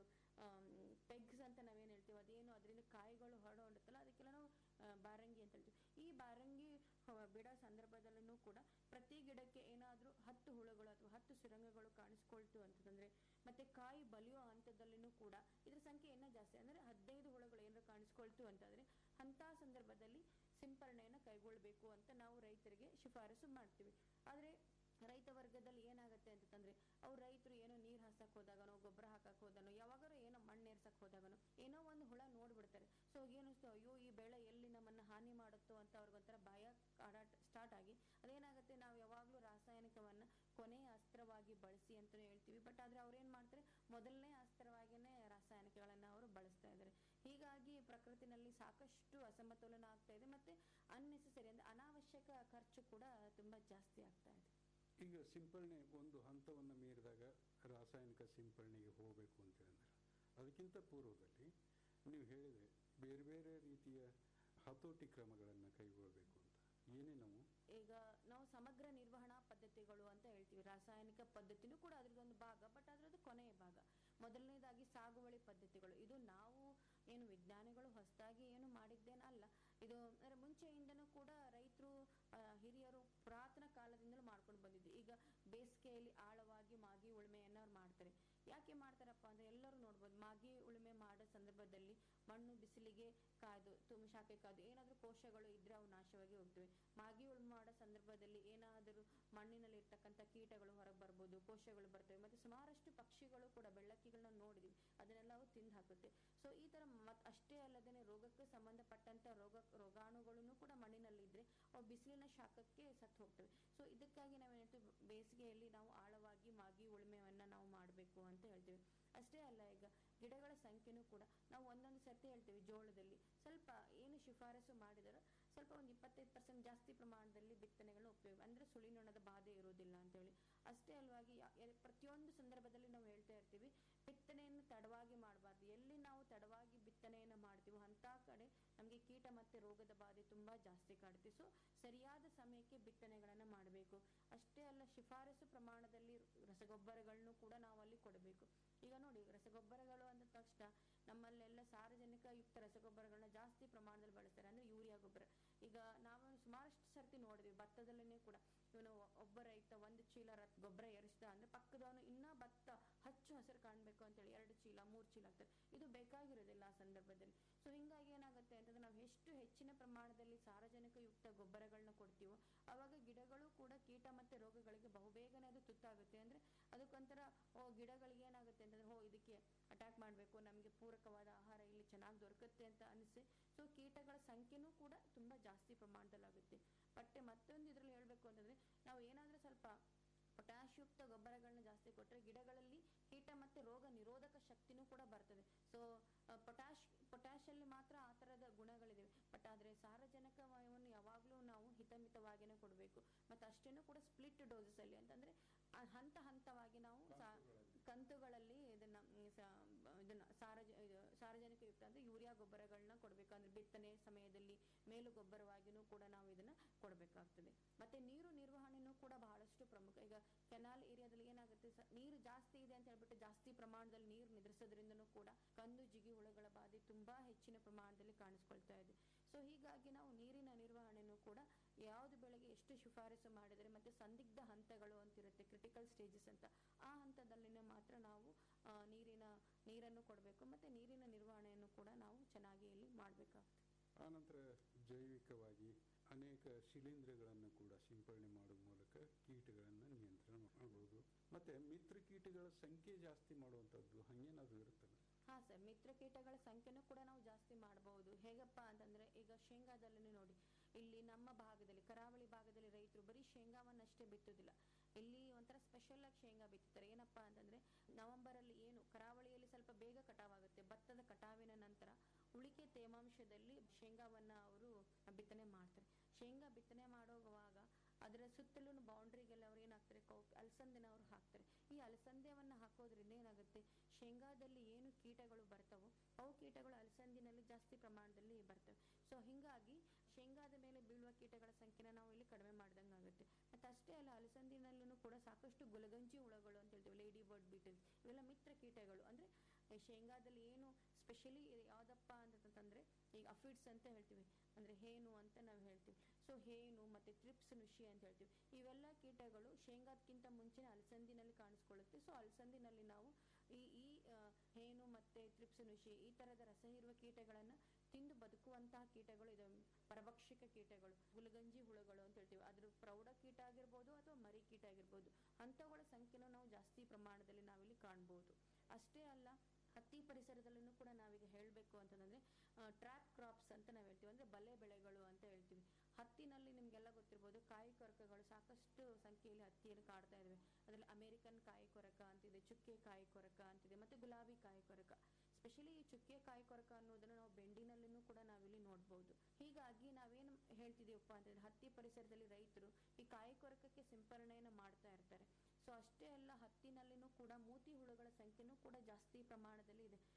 ಪೆಗ್ಸ್ ಅಂತ ನಾವೇನ್ ಹೇಳ್ತೀವಿ ಅದೇನು ಅದರಿಂದ ಕಾಯಿಗಳು ಹೊರಡುತ್ತಲ್ಲ ಅದಕ್ಕೆಲ್ಲ ನಾವು ಆ, ಬಾರಂಗಿ ಅಂತ ಹೇಳ್ತೀವಿ ಈ ಬಾರಂಗಿ ಆ, ಬಿಡ ಸಂದರ್ಭದಲ್ಲೂ ಕೂಡ ಪ್ರತಿ ಗಿಡಕ್ಕೆ ಏನಾದ್ರೂ ಹತ್ತು ಹುಳುಗಳು ಅಥವಾ ಹತ್ತು ಸುರಂಗಗಳು ಕಾಣಿಸ್ಕೊಳ್ತು ಅಂತಂದ್ರೆ ಮತ್ತೆ ಕಾಯಿ ಬಲಿಯೋ ಹಂತದಲ್ಲಿನೂ ಕೂಡ ಇದ್ರ ಸಂಖ್ಯೆ ಇನ್ನೂ ಜಾಸ್ತಿ ಅಂದ್ರೆ ಹದಿನೈದು ಹುಳುಗಳು ಏನಾದ್ರು ಕಾಣಿಸ್ಕೊಳ್ತು ಅಂತಂದ್ರೆ ಅಂತ ಸಂದರ್ಭದಲ್ಲಿ ಸಿಂಪರಣೆಯನ್ನ ಕೈಗೊಳ್ಬೇಕು ಅಂತ ನಾವು ರೈತರಿಗೆ ಶಿಫಾರಸು ಮಾಡ್ತೀವಿ ಆದ್ರೆ ರೈತ ವರ್ಗದಲ್ಲಿ ಏನಾಗುತ್ತೆ ಅಂತಂದ್ರೆ ಅವ್ರು ರೈತರು ಏನೋ ನೀರ್ ಹಾಸಕ್ ಹೋದಾಗನೋ ಗೊಬ್ಬರ ಹಾಕಕ್ ಹೋದನೋ ಯಾವಾಗಾರ ಏನೋ ಮಣ್ಣು ಏರ್ಸಕ್ ಹೋದಾಗನೋ ಏನೋ ಒಂದು ಹುಳ ನೋಡ್ಬಿಡ್ತಾರೆ ಸೊ ಏನು ಅಯ್ಯೋ ಈ ಬೆಳೆ ಎಲ್ಲಿ ನಮ್ಮನ್ನ ಹಾನಿ ಮಾಡುತ್ತೋ ಅಂತ ಅವ್ರಿಗೊಂಥರ ಭಯ ಕಾಡಾಟ ಸ್ಟಾರ್ಟ್ ಆಗಿ ಅದೇನಾಗುತ್ತೆ ನಾವು ಯಾವಾಗ್ಲೂ ರಾಸಾಯನಿಕವನ್ನ ಕೊನೆಯ ಅಸ್ತ್ರವಾಗಿ ಬಳಸಿ ಅಂತಾನೆ ಹೇಳ್ತೀವಿ ಬಟ್ ಆದ್ರೆ ಅವ್ರು ಏನ್ ಮಾಡ್ತಾರೆ ಮೊದಲನೇ ಅಸ್ತ್ರವಾಗಿನೇ ರಾಸಾಯನಿಕಗಳನ್ನ ಅವರು ಬಳಸ್ತಾ ಇದ್ದಾರೆ ಹೀಗಾಗಿ ಪ್ರಕೃತಿನಲ್ಲಿ ಸಾಕಷ್ಟು ಅಸಮತೋಲನ ಆಗ್ತಾ ಇದೆ ಮತ್ತೆ ಅನ್ನೆಸೆಸರಿ ಅಂದ್ರೆ ಅನಾವಶ್ಯಕ ಖರ್ಚು ಕೂಡ ತುಂಬಾ ಜಾಸ್ತಿ ಆಗ್ತಾ ಇದೆ ಈಗ ಸಿಂಪರಣೆ ಒಂದು ಹಂತವನ್ನು ಮೀರಿದಾಗ ರಾಸಾಯನಿಕ ಸಿಂಪರಣೆಗೆ ಹೋಗಬೇಕು ಅಂತ ಹೇಳಿದ್ರೆ ಅದಕ್ಕಿಂತ ಪೂರ್ವದಲ್ಲಿ ನೀವು ಹೇಳಿದ್ರೆ ಬೇರೆ ಬೇರೆ ರೀತಿಯ ಹತೋಟಿ ಕ್ರಮಗಳನ್ನು ಕೈಗೊಳ್ಳಬೇಕು ಅಂತ ಏನೇನವು ಈಗ ನಾವು ಸಮಗ್ರ ನಿರ್ವಹಣಾ ಪದ್ಧತಿಗಳು ಅಂತ ಹೇಳ್ತೀವಿ ರಾಸಾಯನಿಕ ಪದ್ಧತಿನೂ ಕೂಡ ಅದ್ರದ್ದೊಂದು ಭಾಗ ಬಟ್ ಅದರದ್ದು ಕೊನೆಯ ಭಾಗ ಮೊದಲನೇದಾಗಿ ಸಾಗುವಳಿ ಪದ್ಧತಿಗಳು ಇದು ನಾವು ಏನು ವಿಜ್ಞಾನಿಗಳು ಹೊಸದಾಗಿ ಏನು ಮಾಡಿದ್ದೇನಲ್ಲ ಇದು ಅಂದ್ರೆ ಮುಂಚೆಯಿಂದನೂ ಕೂಡ ರೈತರು ಹಿರಿಯರು ಪುರಾತನ ಕಾಲದಿಂದಲೂ ಮಾಡ್ಕೊಂಡು ಬಂದಿದ್ದು ಈಗ ಬೇಸಿಗೆಯಲ್ಲಿ ಆಳವಾಗಿ ಮಾಗಿ ಉಳುಮೆಯನ್ನ ಅವ್ರು ಮಾಡ್ತಾರೆ ಯಾಕೆ ಮಾಡ್ತಾರಪ್ಪ ಅಂದ್ರೆ ಎಲ್ಲರೂ ನೋಡ್ಬೋದು ಮಾಗಿ ಉಳುಮೆ ಮಾಡೋ ಸಂದರ್ಭದಲ್ಲಿ ಮಣ್ಣು ಬಿಸಿಲಿಗೆ ಕಾಯ್ದು ತುಂಬ ಶಾಖೆ ಕಾಯ್ದು ಏನಾದ್ರೂ ಕೋಶಗಳು ಇದ್ರೆ ಅವು ನಾಶವಾಗಿ ಹೋಗ್ತವೆ ಮಾಗಿ ಉಳುಮೆ ಮಾಡೋ ಸಂದರ್ಭದಲ್ಲಿ ಏನಾದರೂ ಮಣ್ಣಿನಲ್ಲಿ ಇರ್ತಕ್ಕಂಥ ಕೀಟಗಳು ಹೊರಗೆ ಬರ್ಬೋದು ಕೋಶಗಳು ಬರ್ತವೆ ಮತ್ತೆ ಸುಮಾರಷ್ಟು ಪಕ್ಷಿಗಳು ಕೂಡ ಬೆಳ್ಳಕ್ಕಿಗಳನ್ನ ನೋಡಿದ್ವಿ ಅದನ್ನೆಲ್ಲ ಅವು ತಿಂದು ಹಾಕುತ್ತೆ ಸೊ ಈ ತರ ಮತ್ ಅಷ್ಟೇ ಅಲ್ಲದೆ ರೋಗಕ್ಕೆ ಸಂಬಂಧಪಟ್ಟಂತ ರೋಗ ರೋಗಾಣುಗಳನ್ನು ಕೂಡ ಮಣ್ಣಿನಲ್ಲಿ ಇದ್ರೆ ಅವು ಬಿಸಿಲಿನ ಶಾಖಕ್ಕೆ ಸತ್ತು ಹೋಗ್ತವೆ ಸೊ ಇದಕ್ಕಾಗಿ ನಾವೇನಂತೀವಿ ಬೇಸಿಗೆಯಲ್ಲಿ ನಾವು ಆಳವಾಗಿ ಮಾಗಿ ಉಳುಮೆಯನ್ನ ನಾವು ಮಾಡಬೇಕು ಅಂತ ಹೇಳ್ತೀವಿ ಅಷ್ಟೇ ಅಲ್ಲ ಈಗ ಗಿಡಗಳ ಸಂಖ್ಯೆನೂ ಕೂಡ ನಾವು ಒಂದೊಂದು ಸರ್ತಿ ಹೇಳ್ತೀವಿ ಜೋಳದಲ್ಲಿ ಸ್ವಲ್ಪ ಏನು ಶಿಫಾರಸು ಮಾಡಿದಾರೋ ಸ್ವಲ್ಪ ಒಂದು ಇಪ್ಪತ್ತೈದು ಪರ್ಸೆಂಟ್ ಜಾಸ್ತಿ ಪ್ರಮಾಣದಲ್ಲಿ ಬಿತ್ತನೆಗಳನ್ನ ಉಪಯೋಗ ಅಂದ್ರೆ ಸುಳಿನೊಣದ ಬಾಧೆ ಇರೋದಿಲ್ಲ ಅಂತ ಹೇಳಿ ಅಷ್ಟೇ ಅಲ್ವಾಗಿ ಯಾ- ಎ- ಪ್ರತಿಯೊಂದು ಸಂದರ್ಭದಲ್ಲಿ ನಾವು ಹೇಳ್ತಾ ಇರ್ತೀವಿ ಬಿತ್ತನೆಯನ್ನು ತಡವಾಗಿ ಮಾಡಬಾರ್ದು ಎಲ್ಲಿ ನಾವು ತಡವಾಗಿ ಬಿತ್ತನೆಯನ್ನು ಮಾಡ್ತೀವೋ ಅಂತ ಕಡೆ ನಮಗೆ ಕೀಟ ಮತ್ತೆ ರೋಗದ ಬಾಧೆ ತುಂಬಾ ಜಾಸ್ತಿ ಕಾಡುತ್ತೆ ಸೊ ಸರಿಯಾದ ಸಮಯಕ್ಕೆ ಬಿತ್ತನೆಗಳನ್ನ ಮಾಡಬೇಕು ಅಷ್ಟೇ ಅಲ್ಲ ಶಿಫಾರಸು ಪ್ರಮಾಣದಲ್ಲಿ ರಸಗೊಬ್ಬರಗಳನ್ನು ಕೂಡ ನಾವು ಅಲ್ಲಿ ಕೊಡಬೇಕು ಈಗ ನೋಡಿ ರಸಗೊಬ್ಬರಗಳು ಅಂದ ತಕ್ಷಣ ನಮ್ಮಲ್ಲೆಲ್ಲ ಸಾರ್ವಜನಿಕ ಯುಕ್ತ ರಸಗೊಬ್ಬರಗಳನ್ನ ಜಾಸ್ತಿ ಪ್ರಮಾಣದಲ್ಲಿ ಬಳಸ್ತಾರೆ ಅಂದ್ರೆ ಯೂರಿಯಾ ಗೊಬ್ಬರ ಈಗ ನಾವು ಸುಮಾರಷ್ಟು ಸರ್ತಿ ನೋಡಿದ್ವಿ ಭತ್ತದಲ್ಲೇ ಕೂಡ ಇವನು ಒಬ್ಬ ರೈತ ಒಂದು ಚೀಲ ರತ್- ಗೊಬ್ಬರ ಎರಿಸ್ದ ಅಂದ್ರೆ ಪಕ್ಕದವನು ಇನ್ನ ಭತ್ತ ಹಚ್ಚು ಹಸಿರು ಕಾಣ್ಬೇಕು ಅಂತೇಳಿ ಎರಡು ಚೀಲ ಮೂರ್ ಚೀಲ ಆಗ್ತಾರೆ ಇದು ಬೇಕಾಗಿರೋದಿಲ್ಲ ಆ ಸಂದರ್ಭದಲ್ಲಿ ಸೊ ಹಿಂಗಾಗಿ ಏನಾಗುತ್ತೆ ಅಂತಂದ್ರೆ ನಾವು ಎಷ್ಟು ಹೆಚ್ಚಿನ ಪ್ರಮಾಣದಲ್ಲಿ ಸಾರ್ವಜನಿಕ ಯುಕ್ತ ಗೊಬ್ಬರಗಳನ್ನ ಕೊಡ್ತೀವೋ ಅವಾಗ ಗಿಡಗಳು ಕೂಡ ಕೀಟ ಮತ್ತೆ ರೋಗಗಳಿಗೆ ಬಹುಬೇಗನೆ ಅದು ತುತ್ತಾಗುತ್ತೆ ಅಂದ್ರೆ ಅದಕ್ಕೊಂಥರ ಓ ಗಿಡಗಳಿಗೆ ಏನಾಗುತ್ತೆ ಅಂತಂದ್ರೆ ಓ ಇದಕ್ಕೆ ಅಟ್ಯಾಕ್ ಮಾಡಬೇಕು ನಮಗೆ ಪೂರಕವಾದ ಆಹಾರ ಇಲ್ಲಿ ಚೆನ್ನಾಗಿ ದೊರಕುತ್ತೆ ಅಂತ ಅನಿಸಿ ಸೊ ಕೀಟಗಳ ಸಂಖ್ಯೆನೂ ಕೂಡ ತುಂಬಾ ಜಾಸ್ತಿ ಪ್ರಮಾಣದಲ್ಲಿ ಆಗುತ್ತೆ ಬಟ್ ಮತ್ತೊಂದು ಇದ್ರಲ್ಲಿ ಹೇಳ್ಬೇಕು ಅಂತಂದ್ರೆ ನಾವು ಏನಾದ್ರೂ ಸ್ವಲ್ಪ ಪೊಟ್ಯಾಶ್ ಯುಕ್ತ ಗೊಬ್ಬರಗಳನ್ನ ಜಾಸ್ತಿ ಕೊಟ್ರೆ ಗಿಡಗಳಲ್ಲಿ ಕೀಟ ಮತ್ತೆ ರೋಗ ನಿರೋಧಕ ಶಕ್ತಿನೂ ಕೂಡ ಬರ್ತದೆ ಸೊ ಪೊಟ್ಯಾಶ್ ಪೊಟ್ಯಾಶ್ ಅಲ್ಲಿ ಮಾತ್ರ ಆ ತರದ ಗುಣಗಳಿವೆ ಬಟ್ ಆದ್ರೆ ಸಾರಜನಕವನ್ನು ಯಾವಾಗ್ಲೂ ನಾವು ಹಿತಮಿತವಾಗಿನೇ ಕೊಡಬೇಕು ಮತ್ತೆ ಅಷ್ಟೇನು ಕೂಡ ಸ್ಪ್ಲಿಟ್ ಡೋಸಸ್ ಅಲ್ಲಿ ಅಂತಂದ್ರೆ ಆ ಹಂತ ಹಂತವಾಗಿ ನಾವು ಸಾ- ಕಂತುಗಳಲ್ಲಿ ಇದನ್ನ ಮ್, ಸಾ- ಇದನ್ನ ಸಾರಜ ಇದು ಸಾರಜನಕ ಯುಕ್ತ ಅಂದ್ರೆ ಯೂರಿಯಾ ಗೊಬ್ಬರಗಳನ್ನ ಕೊಡ್ಬೇಕು ಅಂದ್ರೆ ಬಿತ್ತನೆ ಸಮಯದಲ್ಲಿ ಮೇಲು ಗೊಬ್ಬರವಾಗಿನೂ ಕೂಡ ನಾವು ಇದನ್ನ ಕೊಡಬೇಕಾಗ್ತದೆ ಮತ್ತೆ ನೀರು ನಿರ್ವಹಣೆನೂ ಕೂಡ ಬಹಳಷ್ಟು ಪ್ರಮುಖ ಈಗ ಕೆನಾಲ್ ಏರಿಯಾದಲ್ಲಿ ಏನಾಗುತ್ತೆ ಸ- ನೀರು ಜಾಸ್ತಿ ಇದೆ ಅಂತ ಹೇಳ್ಬಿಟ್ಟು ಜಾಸ್ತಿ ಪ್ರಮಾಣದಲ್ಲಿ ನೀರು ನಿದ್ರಿಸೋದ್ರಿಂದನೂ ಕೂಡ ಕಂದು ಜಿಗಿ ಹುಳಗಳ ಬಾಧೆ ತುಂಬಾ ಹೆಚ್ಚಿನ ಪ್ರಮಾಣದಲ್ಲಿ ಕಾಣಿಸ್ಕೊಳ್ತಾ ಇದೆ ಸೊ ಹೀಗಾಗಿ ನಾವು ನೀರಿನ ನಿರ್ವಹಣೆನೂ ಕೂಡ ಯಾವ್ದು ಬೆಳೆಗೆ ಎಷ್ಟು ಶಿಫಾರಸು ಮಾಡಿದರೆ ಮತ್ತೆ ಸಂದಿಗ್ಧ ಹಂತಗಳು ಅಂತಿರುತ್ತೆ ಕ್ರಿಟಿಕಲ್ ಸ್ಟೇಜಸ್ ಅಂತ ಆ ಹಂತದಲ್ಲಿನೇ ಮಾತ್ರ ನಾವು ಆ, ನೀರಿನ ನೀರನ್ನು ಕೊಡಬೇಕು ಮತ್ತೆ ನೀರಿನ ನಿರ್ವಹಣೆಯನ್ನು ಕೂಡ ನಾವು ಚೆನ್ನಾಗಿ ಇಲ್ಲಿ ಮಾಡಬೇಕಾಗ್ತದೆ ಆನಂತರ ಜೈವಿಕವಾಗಿ ಅನೇಕ ಶಿಲೀಂಧ್ರಗಳನ್ನು ಕೂಡ ಸಿಂಪಡಣೆ ಮಾಡುವ ಮೂಲಕ ಕೀಟಗಳನ್ನು ನಿಯಂತ್ರಣ ಮಾಡಬಹುದು ಮತ್ತೆ ಮಿತ್ರ ಕೀಟಗಳ ಸಂಖ್ಯೆ ಜಾಸ್ತಿ ಮಾಡುವಂಥದ್ದು ಹಂಗೇನಾದ್ರು ಇರುತ್ತಲ್ಲ ಹಾ ಸರ್ ಮಿತ್ರ ಕೀಟಗಳ ಸಂಖ್ಯೆನೂ ಕೂಡ ನಾವು ಜಾಸ್ತಿ ಮಾಡಬಹುದು ಹೇಗಪ್ಪ ಅಂತಂದ್ರೆ ಈಗ ಶೇಂಗಾದಲ್ಲಿ ನೋಡಿ ಇಲ್ಲಿ ನಮ್ಮ ಭಾಗದಲ್ಲಿ ಕರಾವಳಿ ಭಾಗದಲ್ಲಿ ರೈತರು ಬರೀ ಶೇಂಗಾವನ್ನಷ್ಟೇ ಬಿತ್ತುದಿಲ್ಲ ಇಲ್ಲಿ ಒಂಥರ ಸ್ಪೆಷಲ್ ಆಗಿ ಶೇಂಗಾ ಬಿತ್ತುತ್ತಾರೆ ಏನಪ್ಪಾ ಅಂತಂದ್ರೆ ನವೆಂಬರ್ ಅಲ್ಲಿ ಏನು ಕರಾವಳಿಯಲ್ಲಿ ಸ್ವಲ್ಪ ಬೇಗ ಕಟಾವಾಗುತ್ತೆ ಭತ್ತದ ಕಟಾವಿನ ನಂತರ ಉಳಿಕೆ ತೇವಾಂಶದಲ್ಲಿ ಶೇಂಗಾವನ್ನ ಅವರು ಬಿತ್ತನೆ ಮಾಡ್ತಾರೆ ಶೇಂಗಾ ಬಿತ್ತನೆ ಮಾಡೋವಾಗ ಅದರ ಸುತ್ತಲೂ ಬೌಂಡ್ರಿಗೆಲ್ಲ ಅವ್ರು ಏನಾಗ್ತಾರೆ ಕೌ ಅಲಸಂದಿನ ಅವ್ರು ಹಾಕ್ತಾರೆ ಈ ಅಲಸಂದೆವನ್ನ ಹಾಕೋದ್ರಿಂದ ಏನಾಗುತ್ತೆ ಶೇಂಗಾದಲ್ಲಿ ಏನು ಕೀಟಗಳು ಬರ್ತಾವೋ ಅವು ಕೀಟಗಳು ಅಲಸಂದಿನಲ್ಲಿ ಜಾಸ್ತಿ ಪ್ರಮಾಣದಲ್ಲಿ ಬರ್ತವೆ ಸೊ ಹಿಂಗಾಗಿ ಶೇಂಗಾದ ಮೇಲೆ ಬೀಳುವ ಕೀಟಗಳ ಸಂಖ್ಯೆನ ನಾವು ಇಲ್ಲಿ ಕಡಿಮೆ ಮಾಡ್ದಂಗೆ ಆಗುತ್ತೆ ಮತ್ತೆ ಅಷ್ಟೇ ಅಲ್ಲ ಅಲಸಂದಿನಲ್ಲೂ ಕೂಡ ಸಾಕಷ್ಟು ಗುಲಗಂಜಿ ಹುಳಗಳು ಅಂತ ಹೇಳ್ತೀವಿ ಲೇಡಿ ಬರ್ಡ್ ಬೀಟಲ್ಸ್ ಇವೆಲ್ಲ ಮಿತ್ರ ಕೀಟಗಳು ಅಂದ್ರೆ ಈ ಶೇಂಗಾದಲ್ಲಿ ಏನು ಸ್ಪೆಷಲಿ ಯಾವ್ದಪ್ಪ ಅಂತಂತಂದ್ರೆ ಈಗ ಅಫಿಡ್ಸ್ ಅಂತ ಹೇಳ್ತೀವಿ ಅಂದ್ರೆ ಹೇನು ಅಂತ ನಾವು ಹೇಳ್ತೀವಿ ಸೊ ಹೇನು ಮತ್ತೆ ಟ್ರಿಪ್ಸ್ ನುಷಿ ಅಂತ ಹೇಳ್ತೀವಿ ಇವೆಲ್ಲ ಕೀಟಗಳು ಶೇಂಗಾದ್ಕಿಂತ ಮುಂಚೆನೆ ಅಲಸಂದಿನಲ್ಲಿ ಕಾಣಿಸ್ಕೊಳ್ಳುತ್ತೆ ಸೊ ಅಲಸಂದಿನಲ್ಲಿ ನಾವು ಈ ಈ ಆ, ಹೇನು ಮತ್ತೆ ಟ್ರಿಪ್ಸ್ ನುಷಿ ಈ ತರದ ರಸ ಹೀರುವ ಕೀಟಗಳನ್ನ ತಿಂದು ಬದುಕುವಂತಹ ಕೀಟಗಳು ಇದು ಪರಭಕ್ಷಕ ಕೀಟಗಳು ಹುಲಗಂಜಿ ಹುಳುಗಳು ಅಂತ ಹೇಳ್ತೀವಿ ಅದ್ರ ಪ್ರೌಢ ಕೀಟ ಆಗಿರ್ಬೋದು ಅಥವಾ ಮರಿ ಕೀಟ ಆಗಿರ್ಬೋದು ಅಂಥವುಗಳ ಸಂಖ್ಯೆನೂ ನಾವು ಜಾಸ್ತಿ ಪ್ರಮಾಣದಲ್ಲಿ ನಾವಿಲ್ಲಿ ಕಾಣ್ಬೋದು ಅಷ್ಟೇ ಅಲ್ಲ ಹತ್ತಿ ಪರಿಸರದಲ್ಲೂ ಕೂಡ ನಾವೀಗ ಹೇಳಬೇಕು ಅಂತಂದ್ರೆ ಟ್ರ್ಯಾಪ್ ಕ್ರಾಪ್ಸ್ ಅಂತ ನಾವು ಹೇಳ್ತೀವಿ ಅಂದ್ರೆ ಬಲೆ ಬೆಳೆಗಳು ಅಂತ ಹೇಳ್ತೀವಿ ಹತ್ತಿನಲ್ಲಿ ನಿಮ್ಗೆಲ್ಲ ಗೊತ್ತಿರ್ಬೋದು ಕಾಯಿ ಕೊರಕಗಳು ಸಾಕಷ್ಟು ಸಂಖ್ಯೆಯಲ್ಲಿ ಹತ್ತಿಯನ್ನು ಕಾಡ್ತಾ ಇದಾವೆ ಅದರಲ್ಲಿ ಅಮೆರಿಕನ್ ಕಾಯಿ ಕೊರಕ ಅಂತಿದೆ ಚುಕ್ಕೆ ಕಾಯಿ ಕೊರಕ ಅಂತಿದೆ ಮತ್ತೆ ಗುಲಾಬಿ ಕಾಯಿ ಕೊರಕ ಸ್ಪೆಷಲಿ ಈ ಚುಕ್ಕೆ ಕಾಯಿ ಕೊರಕ ಅನ್ನೋದನ್ನ ನಾವು ಬೆಂಡಿನಲ್ಲಿನೂ ಕೂಡ ನಾವಿಲ್ಲಿ ನೋಡ್ಬೋದು ಹೀಗಾಗಿ ನಾವೇನು ಹೇಳ್ತಿದೀವಪ್ಪ ಅಂತಂದ್ರೆ ಹತ್ತಿ ಪರಿಸರದಲ್ಲಿ ರೈತರು ಈ ಕಾಯಿ ಕೊರಕಕ್ಕೆ ಸಿಂಪರಣೆಯನ್ನ ಮಾಡ್ತಾ ಇರ್ತಾರೆ ಸೊ ಅಷ್ಟೇ ಅಲ್ಲ ಹತ್ತಿನಲ್ಲಿನೂ ಕೂಡ ಮೂತಿ ಹುಳುಗಳ ಸಂಖ್ಯೆನೂ ಕೂಡ ಜಾಸ್ತಿ ಪ್ರಮಾಣದಲ್ಲಿ ಇದೆ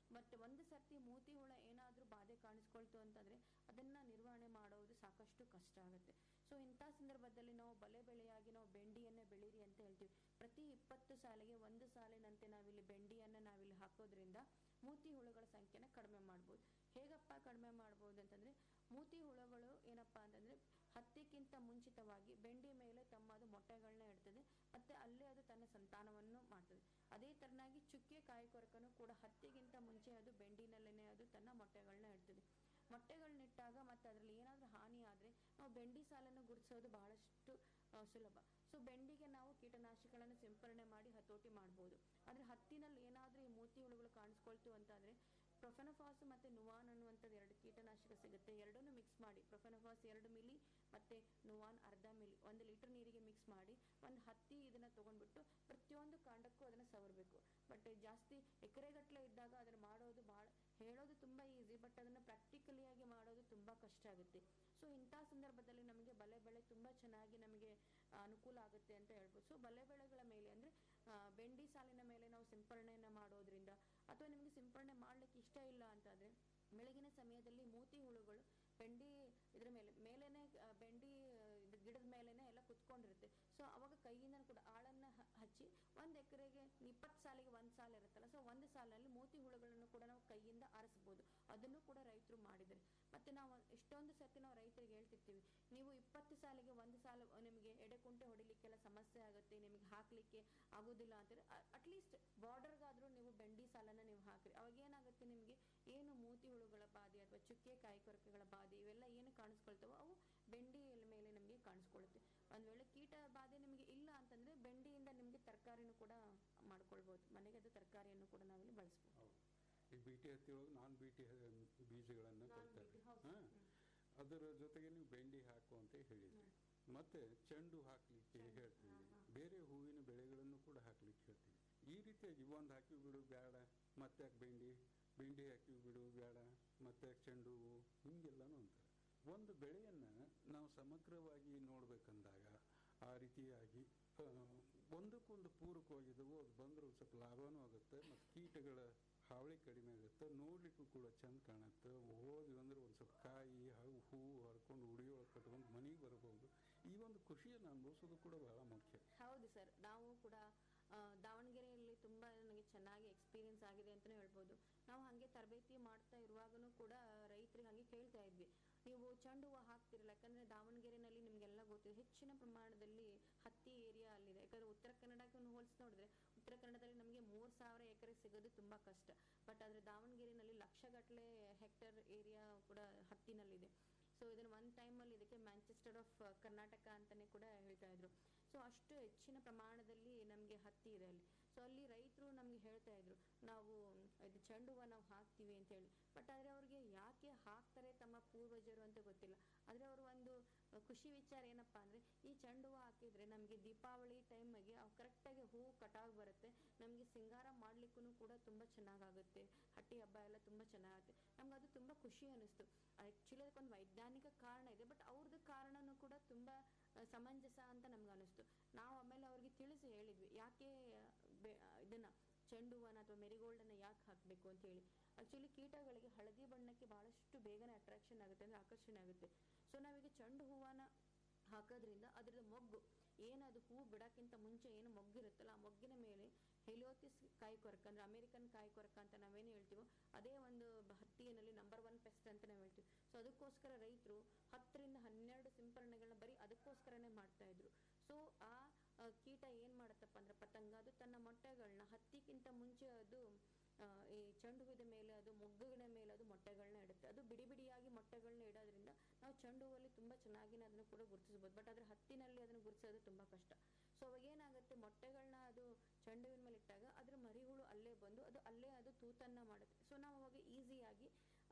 ಬಟ್ ಒಂದು ಸರ್ತಿ ಮೂತಿ ಹುಳ ಏನಾದರೂ ಬಾಧೆ ಕಾಣಿಸ್ಕೊಳ್ತು ಅಂತಂದ್ರೆ ಅದನ್ನ ನಿರ್ವಹಣೆ ಮಾಡೋದು ಸಾಕಷ್ಟು ಕಷ್ಟ ಆಗುತ್ತೆ ಸೊ ಇಂಥ ಸಂದರ್ಭದಲ್ಲಿ ನಾವು ಬಲೆ ಬೆಳೆಯಾಗಿ ನಾವು ಬೆಂಡಿಯನ್ನೇ ಬೆಳೀರಿ ಅಂತ ಹೇಳ್ತೀವಿ ಪ್ರತಿ ಇಪ್ಪತ್ತು ಸಾಲಿಗೆ ಒಂದು ಸಾಲಿನಂತೆ ನಾವಿಲ್ಲಿ ಬೆಂಡಿಯನ್ನ ನಾವಿಲ್ಲಿ ಹಾಕೋದ್ರಿಂದ ಮೂತಿ ಹುಳುಗಳ ಸಂಖ್ಯೆನ ಕಡಿಮೆ ಮಾಡ್ಬೋದು ಹೇಗಪ್ಪ ಕಡಿಮೆ ಮಾಡ್ಬೋದು ಅಂತಂದ್ರೆ ಮೂತಿ ಹುಳುಗಳು ಏನಪ್ಪಾ ಅಂತಂದ್ರೆ ಹತ್ತಿಕ್ಕಿಂತ ಮುಂಚಿತವಾಗಿ ಬೆಂಡಿ ಮೇಲೆ ತಮ್ಮದು ಮೊಟ್ಟೆಗಳನ್ನ ಇಡ್ತದೆ ಮತ್ತೆ ಅಲ್ಲೇ ಅದು ತನ್ನ ಸಂತಾನವನ್ನು ಮಾಡ್ತದೆ ಅದೇ ತರನಾಗಿ ಚುಕ್ಕೆ ಕಾಯಿ ಕೊರಕನು ಕೂಡ ಹತ್ತಿಗಿಂತ ಮುಂಚೆ ಅದು ಬೆಂಡಿನಲ್ಲೇನೆ ಅದು ತನ್ನ ಮೊಟ್ಟೆಗಳನ್ನ ಇಡ್ತದೆ ಮೊಟ್ಟೆಗಳನ್ನಿಟ್ಟಾಗ ಮತ್ತೆ ಅದರಲ್ಲಿ ಏನಾದ್ರೂ ಹಾನಿ ಆದ್ರೆ ನಾವು ಬೆಂಡಿ ಸಾಲನ್ನು ಗುರುತಿಸೋದು ಬಹಳಷ್ಟು ಆ, ಸುಲಭ ಸೊ ಬೆಂಡಿಗೆ ನಾವು ಕೀಟನಾಶಕಗಳನ್ನು ಸಿಂಪರಣೆ ಮಾಡಿ ಹತೋಟಿ ಮಾಡ್ಬೋದು ಆದ್ರೆ ಹತ್ತಿನಲ್ಲಿ ಏನಾದ್ರೂ ಈ ಮೂತಿ ಹುಳುಗಳು ಕಾಣಿಸ್ಕೊಳ್ತು ಅಂತಾದ್ರೆ ಪ್ರೊಫೆನಫಾಸ್ ಮತ್ತೆ ನುವಾನ್ ಅನ್ನುವಂಥದ್ದು ಎರಡು ಕೀಟನಾಶಕ ಸಿಗುತ್ತೆ ಎರಡನ್ನು ಮಿಕ್ಸ್ ಮಾಡಿ ಪ್ರೊಫೆನಫಾಸ್ ಎರಡು ಮಿಲಿ ಮತ್ತೆ ನುವಾನ್ ಅರ್ಧ ಮಿಲಿ ಒಂದು ಲೀಟರ್ ನೀರಿಗೆ ಮಿಕ್ಸ್ ಮಾಡಿ ಒಂದು ಹತ್ತಿ ಇದನ್ನ ತಗೊಂಡ್ಬಿಟ್ಟು ಪ್ರತಿಯೊಂದು ಕಾಂಡಕ್ಕೂ ಅದನ್ನ ಸವರಬೇಕು ಬಟ್ ಜಾಸ್ತಿ ಎಕರೆಗಟ್ಟಲೆ ಇದ್ದಾಗ ಅದನ್ನ ಮಾಡೋದು ಬಹಳ ಹೇಳೋದು ತುಂಬಾ ಈಸಿ ಬಟ್ ಅದನ್ನ ಪ್ರಾಕ್ಟಿಕಲಿ ಆಗಿ ಮಾಡೋದು ತುಂಬಾ ಕಷ್ಟ ಆಗುತ್ತೆ ಸೊ ಇಂಥ ಸಂದರ್ಭದಲ್ಲಿ ನಮಗೆ ಬಲೆ ಬೆಳೆ ತುಂಬಾ ಚೆನ್ನಾಗಿ ನಮಗೆ ಆ, ಅನುಕೂಲ ಆಗುತ್ತೆ ಅಂತ ಹೇಳ್ಬೋದು ಸೊ ಬಲೆ ಬೆಳೆಗಳ ಮೇಲೆ ಅಂದ್ರೆ ಆ, ಬೆಂಡಿ ಸಾಲಿನ ಮೇಲೆ ನಾವು ಸಿಂಪರಣೆಯನ್ನ ಮಾಡೋದ್ರಿಂದ ಅಥವಾ ನಿಮಗೆ ಸಿಂಪರಣೆ ಮಾಡ್ಲಿಕ್ಕೆ ಇಷ್ಟ ಇಲ್ಲ ಅಂತಾದ್ರೆ ಬೆಳಗಿನ ಸಮಯದಲ್ಲಿ ಮೂತಿ ಹುಳುಗಳು ಬೆಂಡಿ ಇದ್ರ ಮೇಲೆ ಮೇಲೇನೆ ಆ, ಬೆಂಡಿ ಆ, ಇದ್ ಗಿಡದ ಮೇಲೇನೆ ಎಲ್ಲ ಕುತ್ಕೊಂಡಿರುತ್ತೆ ಸೊ ಅವಾಗ ಕೈಯಿಂದ ಕೂಡ ಆಳನ್ನ ಹ- ಹಚ್ಚಿ ಒಂದ್ ಎಕರೆಗೆ ಇಪ್ಪತ್ತು ಸಾಲಿಗೆ ಒಂದ್ ಸಾಲ ಇರುತ್ತಲ್ಲ ಸೊ ಒಂದು ಸಾಲಲ್ಲಿ ಮೂತಿ ಹುಳುಗಳನ್ನು ಕೂಡ ನಾವು ಕೈಯಿಂದ ಆರಿಸಬಹುದು ಅದನ್ನು ಕೂಡ ರೈತರು ಮಾಡಿದ್ದಾರೆ ಮತ್ತೆ ನಾವು ಎಷ್ಟೊಂದು ಸರ್ತಿ ನಾವು ರೈತರಿಗೆ ಹೇಳ್ತಿರ್ತೀವಿ ನೀವು ಇಪ್ಪತ್ತು ಸಾಲಿಗೆ ಒಂದು ಸಾಲ ನಿಮಗೆ ಎಡೆಕುಂಟೆ ಹೊಡಿಲಿಕ್ಕೆಲ್ಲ ಸಮಸ್ಯೆ ಆಗುತ್ತೆ ನಿಮಗೆ ಹಾಕ್ಲಿಕ್ಕೆ ಆಗುದಿಲ್ಲ ಅಂತಾರೆ ಅಟ್ಲೀಸ್ಟ್ ಬಾರ್ಡರ್ಗಾದ್ರೂ ನೀವು ಬೆಂಡಿ ಸಾಲನ್ನ ನೀವು ಹಾಕ್ರಿ ಅವಾಗ ಏನಾಗುತ್ತೆ ನಿಮಗೆ ಏನು ಮೂತಿ ಹುಳುಗಳ ಬಾಧೆ ಅಥವಾ ಚುಕ್ಕೆ ಕಾಯಿ ಕೊರಕೆಗಳ ಬಾಧೆ ಇವೆಲ್ಲ ಏನು ಕಾಣಿಸ್ಕೊಳ್ತಾವೋ ಅವು ಬೆಂಡಿ ಮೇಲೆ ನಮಗೆ ಕಾಣಿಸ್ಕೊಳ್ಳುತ್ತೆ ಒಂದ್ ವೇಳೆ ಕೀಟ ಬಾಧೆ ನಿಮಗೆ ಇಲ್ಲ ಅಂತಂದ್ರೆ ಬೆಂಡಿಯಿಂದ ನಿಮಗೆ ತರಕಾರಿನೂ ಕೂಡ ಮಾಡ್ಕೊಳ್ಬಹುದು ಮನೆಗೆ ಅದು ತರಕಾರಿಯನ್ನು ಕೂಡ ನಾವಿಲ್ಲಿ ಬಳಸ್ಬೋದು ಹೌದು ಈ ಬೀಟಿ ಹತ್ತಿ ಒಳಗೆ ನಾನ್ ಬೀಟಿ ಬೀಜಗಳನ್ನು ಕೊಡ್ತಾರೆ Non-BT, ಹೌದು. ಹಾ ಅದರ ಜೊತೆಗೆ ನೀವು ಬೆಂಡಿ ಹಾಕು ಅಂತ ಹೇಳಿದ್ರಿ ಮತ್ತೆ ಚೆಂಡು ಹಾಕ್ಲಿಕ್ಕೆ ಹೇಳ್ತೀವಿ ಬೇರೆ ಹೂವಿನ ಬೆಳೆಗಳನ್ನು ಕೂಡ ಹಾಕ್ಲಿಕ್ಕೆ ಹೇಳ್ತೀವಿ ಈ ರೀತಿಯಾಗಿ ಒಂದ್ ಹಾಕಿ ಬಿಡು ಬೇಡ ಮತ್ತೆ ಯಾಕೆ ಬೆಂಡಿ ಬೆಂಡಿ ಹಾಕಿ ಬಿಡು ಬೇಡ ಮತ್ತೆ ಯಾಕೆ ಚೆಂಡು ಹೂವು ಹಿಂಗೆಲ್ಲಾನು ಅಂತಾರೆ ಒಂದು ಬೆಳೆಯನ್ನ ನಾವು ಸಮಗ್ರವಾಗಿ ನೋಡ್ಬೇಕಂದಾಗ ಆ ರೀತಿಯಾಗಿ ಆ, ಒಂದಕ್ಕೊಂದು ಪೂರಕವಾಗಿದ್ದವು ಅದು ಬಂದ್ರೆ ಒಂದ್ ಸ್ವಲ್ಪ ಲಾಭನೂ ಆಗುತ್ತೆ ಮತ್ತು ಕೀಟಗಳ ಹಾವಳಿ ಕಡಿಮೆ ಆಗುತ್ತೆ ನೋಡ್ಲಿಕ್ಕೂ ಕೂಡ ಚಂದ ಕಾಣುತ್ತೆ ಹೋದ್ವಿ ಅಂದ್ರೆ ಒಂದು ಸ್ವಲ್ಪ ಕಾಯಿ ಹಾಗೂ ಹೂವು ಹರ್ಕೊಂಡು ಉಡಿಯೊಳಗೆ ಕಟ್ಕೊಂಡು ಮನೆಗೆ ಬರಬಹುದು ಈ ಒಂದು ಖುಷಿಯನ್ನು ಅನುಭವಿಸೋದು ಕೂಡ ಬಹಳ ಮುಖ್ಯ ಹೌದು ಸರ್ ನಾವು ಕೂಡ ಆ, ದಾವಣಗೆರೆಯಲ್ಲಿ ತುಂಬಾ ನನಗೆ ಚೆನ್ನಾಗಿ ಎಕ್ಸ್ಪೀರಿಯನ್ಸ್ ಆಗಿದೆ ಅಂತಾನೆ ಹೇಳ್ಬೋದು ನಾವು ಹಂಗೆ ತರಬೇತಿ ಮಾಡ್ತಾ ಇರುವಾಗನೂ ಕೂಡ ರೈತರಿಗೆ ಹಂಗೆ ಕೇಳ್ತಾ ಇದ್ವಿ ನೀವು ಚೆಂಡು ಹೂವು ಹಾಕ್ತಿರಲ್ಲ ಯಾಕಂದ್ರೆ ದಾವಣಗೆರೆನಲ್ಲಿ ನಿಮ್ಗೆಲ್ಲ ಗೊತ್ತಿದೆ ಹೆಚ್ಚಿನ ಪ್ರಮಾಣದಲ್ಲಿ ಹತ್ತಿ ಏರಿಯಾ ಅಲ್ಲಿದೆ ಯಾಕಂದ್ರೆ ಉತ್ತರ ಕನ್ನಡಕ್ಕೆ ಹೋಲಿಸಿ ನೋಡಿದ್ರೆ ಉತ್ತರ ಕನ್ನಡದಲ್ಲಿ ನಮಗೆ ಮೂರ್ ಸಾವಿರ ಎಕರೆ ಸಿಗೋದು ತುಂಬಾ ಕಷ್ಟ ಬಟ್ ಆದ್ರೆ ದಾವಣಗೆರೆನಲ್ಲಿ ಲಕ್ಷಗಟ್ಟಲೆ ಹೆಕ್ಟರ್ ಏರಿಯಾ ಕೂಡ ಹತ್ತಿನಲ್ಲಿದೆ ಸೊ ಇದನ್ನ ಒಂದ್ ಟೈಮ್ ಅಲ್ಲಿ ಇದಕ್ಕೆ ಮ್ಯಾಂಚೆಸ್ಟರ್ ಆಫ್ ಕರ್ನಾಟಕ ಅಂತಾನೆ ಕೂಡ ಹೇಳ್ತಾ ಇದ್ರು ಸೊ ಅಷ್ಟು ಹೆಚ್ಚಿನ ಪ್ರಮಾಣದಲ್ಲಿ ನಮ್ಗೆ ಹತ್ತಿ ಇದೆ ಅಲ್ಲಿ ಸೊ ಅಲ್ಲಿ ರೈತರು ನಮ್ಗೆ ಹೇಳ್ತಾ ಇದ್ರು ನಾವು ಇದು ಚೆಂಡು ಹೂವ ನಾವು ಹಾಕ್ತಿವಿ ಅಂತ ಹೇಳಿ ಬಟ್ ಆದ್ರೆ ಅವ್ರಿಗೆ ಯಾಕೆ ಹಾಕ್ತಾರೆ ತಮ್ಮ ಪೂರ್ವಜರು ಅಂತ ಗೊತ್ತಿಲ್ಲ ಆದ್ರೆ ಅವ್ರ ಒಂದು ಅಹ್, ಖುಷಿ ವಿಚಾರ ಏನಪ್ಪಾ ಅಂದ್ರೆ ಈ ಚೆಂಡು ಹೂವ ಹಾಕಿದ್ರೆ ನಮ್ಗೆ ದೀಪಾವಳಿ ಟೈಮ್ಗೆ ಅವು ಕರೆಕ್ಟ್ ಆಗಿ ಹೂ ಕಟಾವ್ ಬರುತ್ತೆ ನಮ್ಗೆ ಸಿಂಗಾರ ಮಾಡ್ಲಿಕ್ಕೂ ಕೂಡ ತುಂಬಾ ಚೆನ್ನಾಗಾಗುತ್ತೆ ಹಟ್ಟಿ ಹಬ್ಬ ಎಲ್ಲ ತುಂಬಾ ಚೆನ್ನಾಗುತ್ತೆ ನಮ್ಗೆ ಅದು ತುಂಬಾ ಖುಷಿ ಅನಿಸ್ತು ಆಕ್ಚುಲಿ ಅದಕ್ಕೊಂದು ವೈಜ್ಞಾನಿಕ ಕಾರಣ ಇದೆ ಬಟ್ ಅವ್ರದ್ದು ಕಾರಣನೂ ಕೂಡ ತುಂಬಾ ಆ, ಸಮಂಜಸ ಅಂತ ನಮ್ಗೆ ಅನಿಸ್ತು ನಾವು ಆಮೇಲೆ ಅವ್ರಿಗೆ ತಿಳಿಸಿ ಹೇಳಿದ್ವಿ ಯಾಕೆ ಆ, ಬೆ- ಆ, ಇದನ್ನ ಚೆಂಡು ಹೂವನ ಅಥವಾ ಮೆರಿಗೋಲ್ಡ್ ಅನ್ನ ಯಾಕೆ ಹಾಕ್ಬೇಕು ಅಂತ ಹೇಳಿ ಆಕ್ಚುಲಿ ಕೀಟಗಳಿಗೆ ಹಳದಿ ಬಣ್ಣಕ್ಕೆ ಬಹಳಷ್ಟು ಬೇಗನೆ ಅಟ್ರಾಕ್ಷನ್ ಆಗುತ್ತೆ ಅಂದ್ರೆ ಆಕರ್ಷಣೆ ಆಗುತ್ತೆ ಸೊ ನಾವೀಗ ಚೆಂಡು ಹೂವನ ಹಾಕೋದ್ರಿಂದ ಅದ್ರದ್ದು ಮೊಗ್ಗು ಏನದು ಹೂ ಬಿಡಕ್ಕಿಂತ ಮುಂಚೆ ಏನು ಮೊಗ್ಗಿರುತ್ತಲ್ಲ ಆ ಮೊಗ್ಗಿನ ಮೇಲೆ ಹೆಲಿಯೋತಿಸ್ ಕಾಯಿ ಕೊರಕ ಅಂದ್ರೆ ಅಮೆರಿಕನ್ ಕಾಯಿ ಕೊರಕ ಅಂತ ನಾವೇನು ಹೇಳ್ತೀವೋ ಅದೇ ಒಂದು ಬ- ಹತ್ತಿಯಲ್ಲಿ ನಂಬರ್ ಒನ್ ಪೆಸ್ಟ್ ಅಂತ ನಾವು ಹೇಳ್ತೀವಿ ಸೊ ಅದಕ್ಕೋಸ್ಕರ ರೈತರು ಹತ್ತರಿಂದ ಹನ್ನೆರಡು ಸಿಂಪರಣೆಗಳನ್ನ ಬರೀ ಅದಕ್ಕೋಸ್ಕರನೇ ಮಾಡ್ತಾ ಇದ್ರು ಸೊ ಆ ಆ, ಕೀಟ ಏನ್ ಮಾಡತ್ತಪ್ಪ ಅಂದ್ರೆ ಪತಂಗ ಅದು ತನ್ನ ಮೊಟ್ಟೆಗಳನ್ನ ಹತ್ತಿಕ್ಕಿಂತ ಮುಂಚೆ ಅದು ಆ, ಈ ಚೆಂಡು ಹೂವಿನ ಮೇಲೆ ಅದು ಮೊಗ್ಗುಗಳ ಮೇಲೆ ಅದು ಮೊಟ್ಟೆಗಳನ್ನ ಇಡುತ್ತೆ ಅದು ಬಿಡಿ ಬಿಡಿಯಾಗಿ ಮೊಟ್ಟೆಗಳನ್ನ ಇಡೋದ್ರಿಂದ ನಾವು ಚೆಂಡು ಹೂವಲ್ಲಿ ತುಂಬಾ ಚೆನ್ನಾಗಿ ಅದನ್ನು ಕೂಡ ಗುರುತಿಸಬಹುದು ಬಟ್ ಅದ್ರ ಹತ್ತಿನಲ್ಲಿ ಅದನ್ನು ಗುರುತಿಸೋದು ತುಂಬಾ ಕಷ್ಟ ಸೊ ಅವಾಗ ಏನಾಗುತ್ತೆ ಮೊಟ್ಟೆಗಳನ್ನ ಅದು ಚೆಂಡು ಹೂವಿನ ಮೇಲೆ ಇಟ್ಟಾಗ ಅದ್ರ ಮರಿಹುಳು ಅಲ್ಲೇ ಬಂದು ಅದು ಅಲ್ಲೇ ಅದು ತೂತನ್ನ ಮಾಡುತ್ತೆ ಸೊ ನಾವು ಅವಾಗ ಈಸಿಯಾಗಿ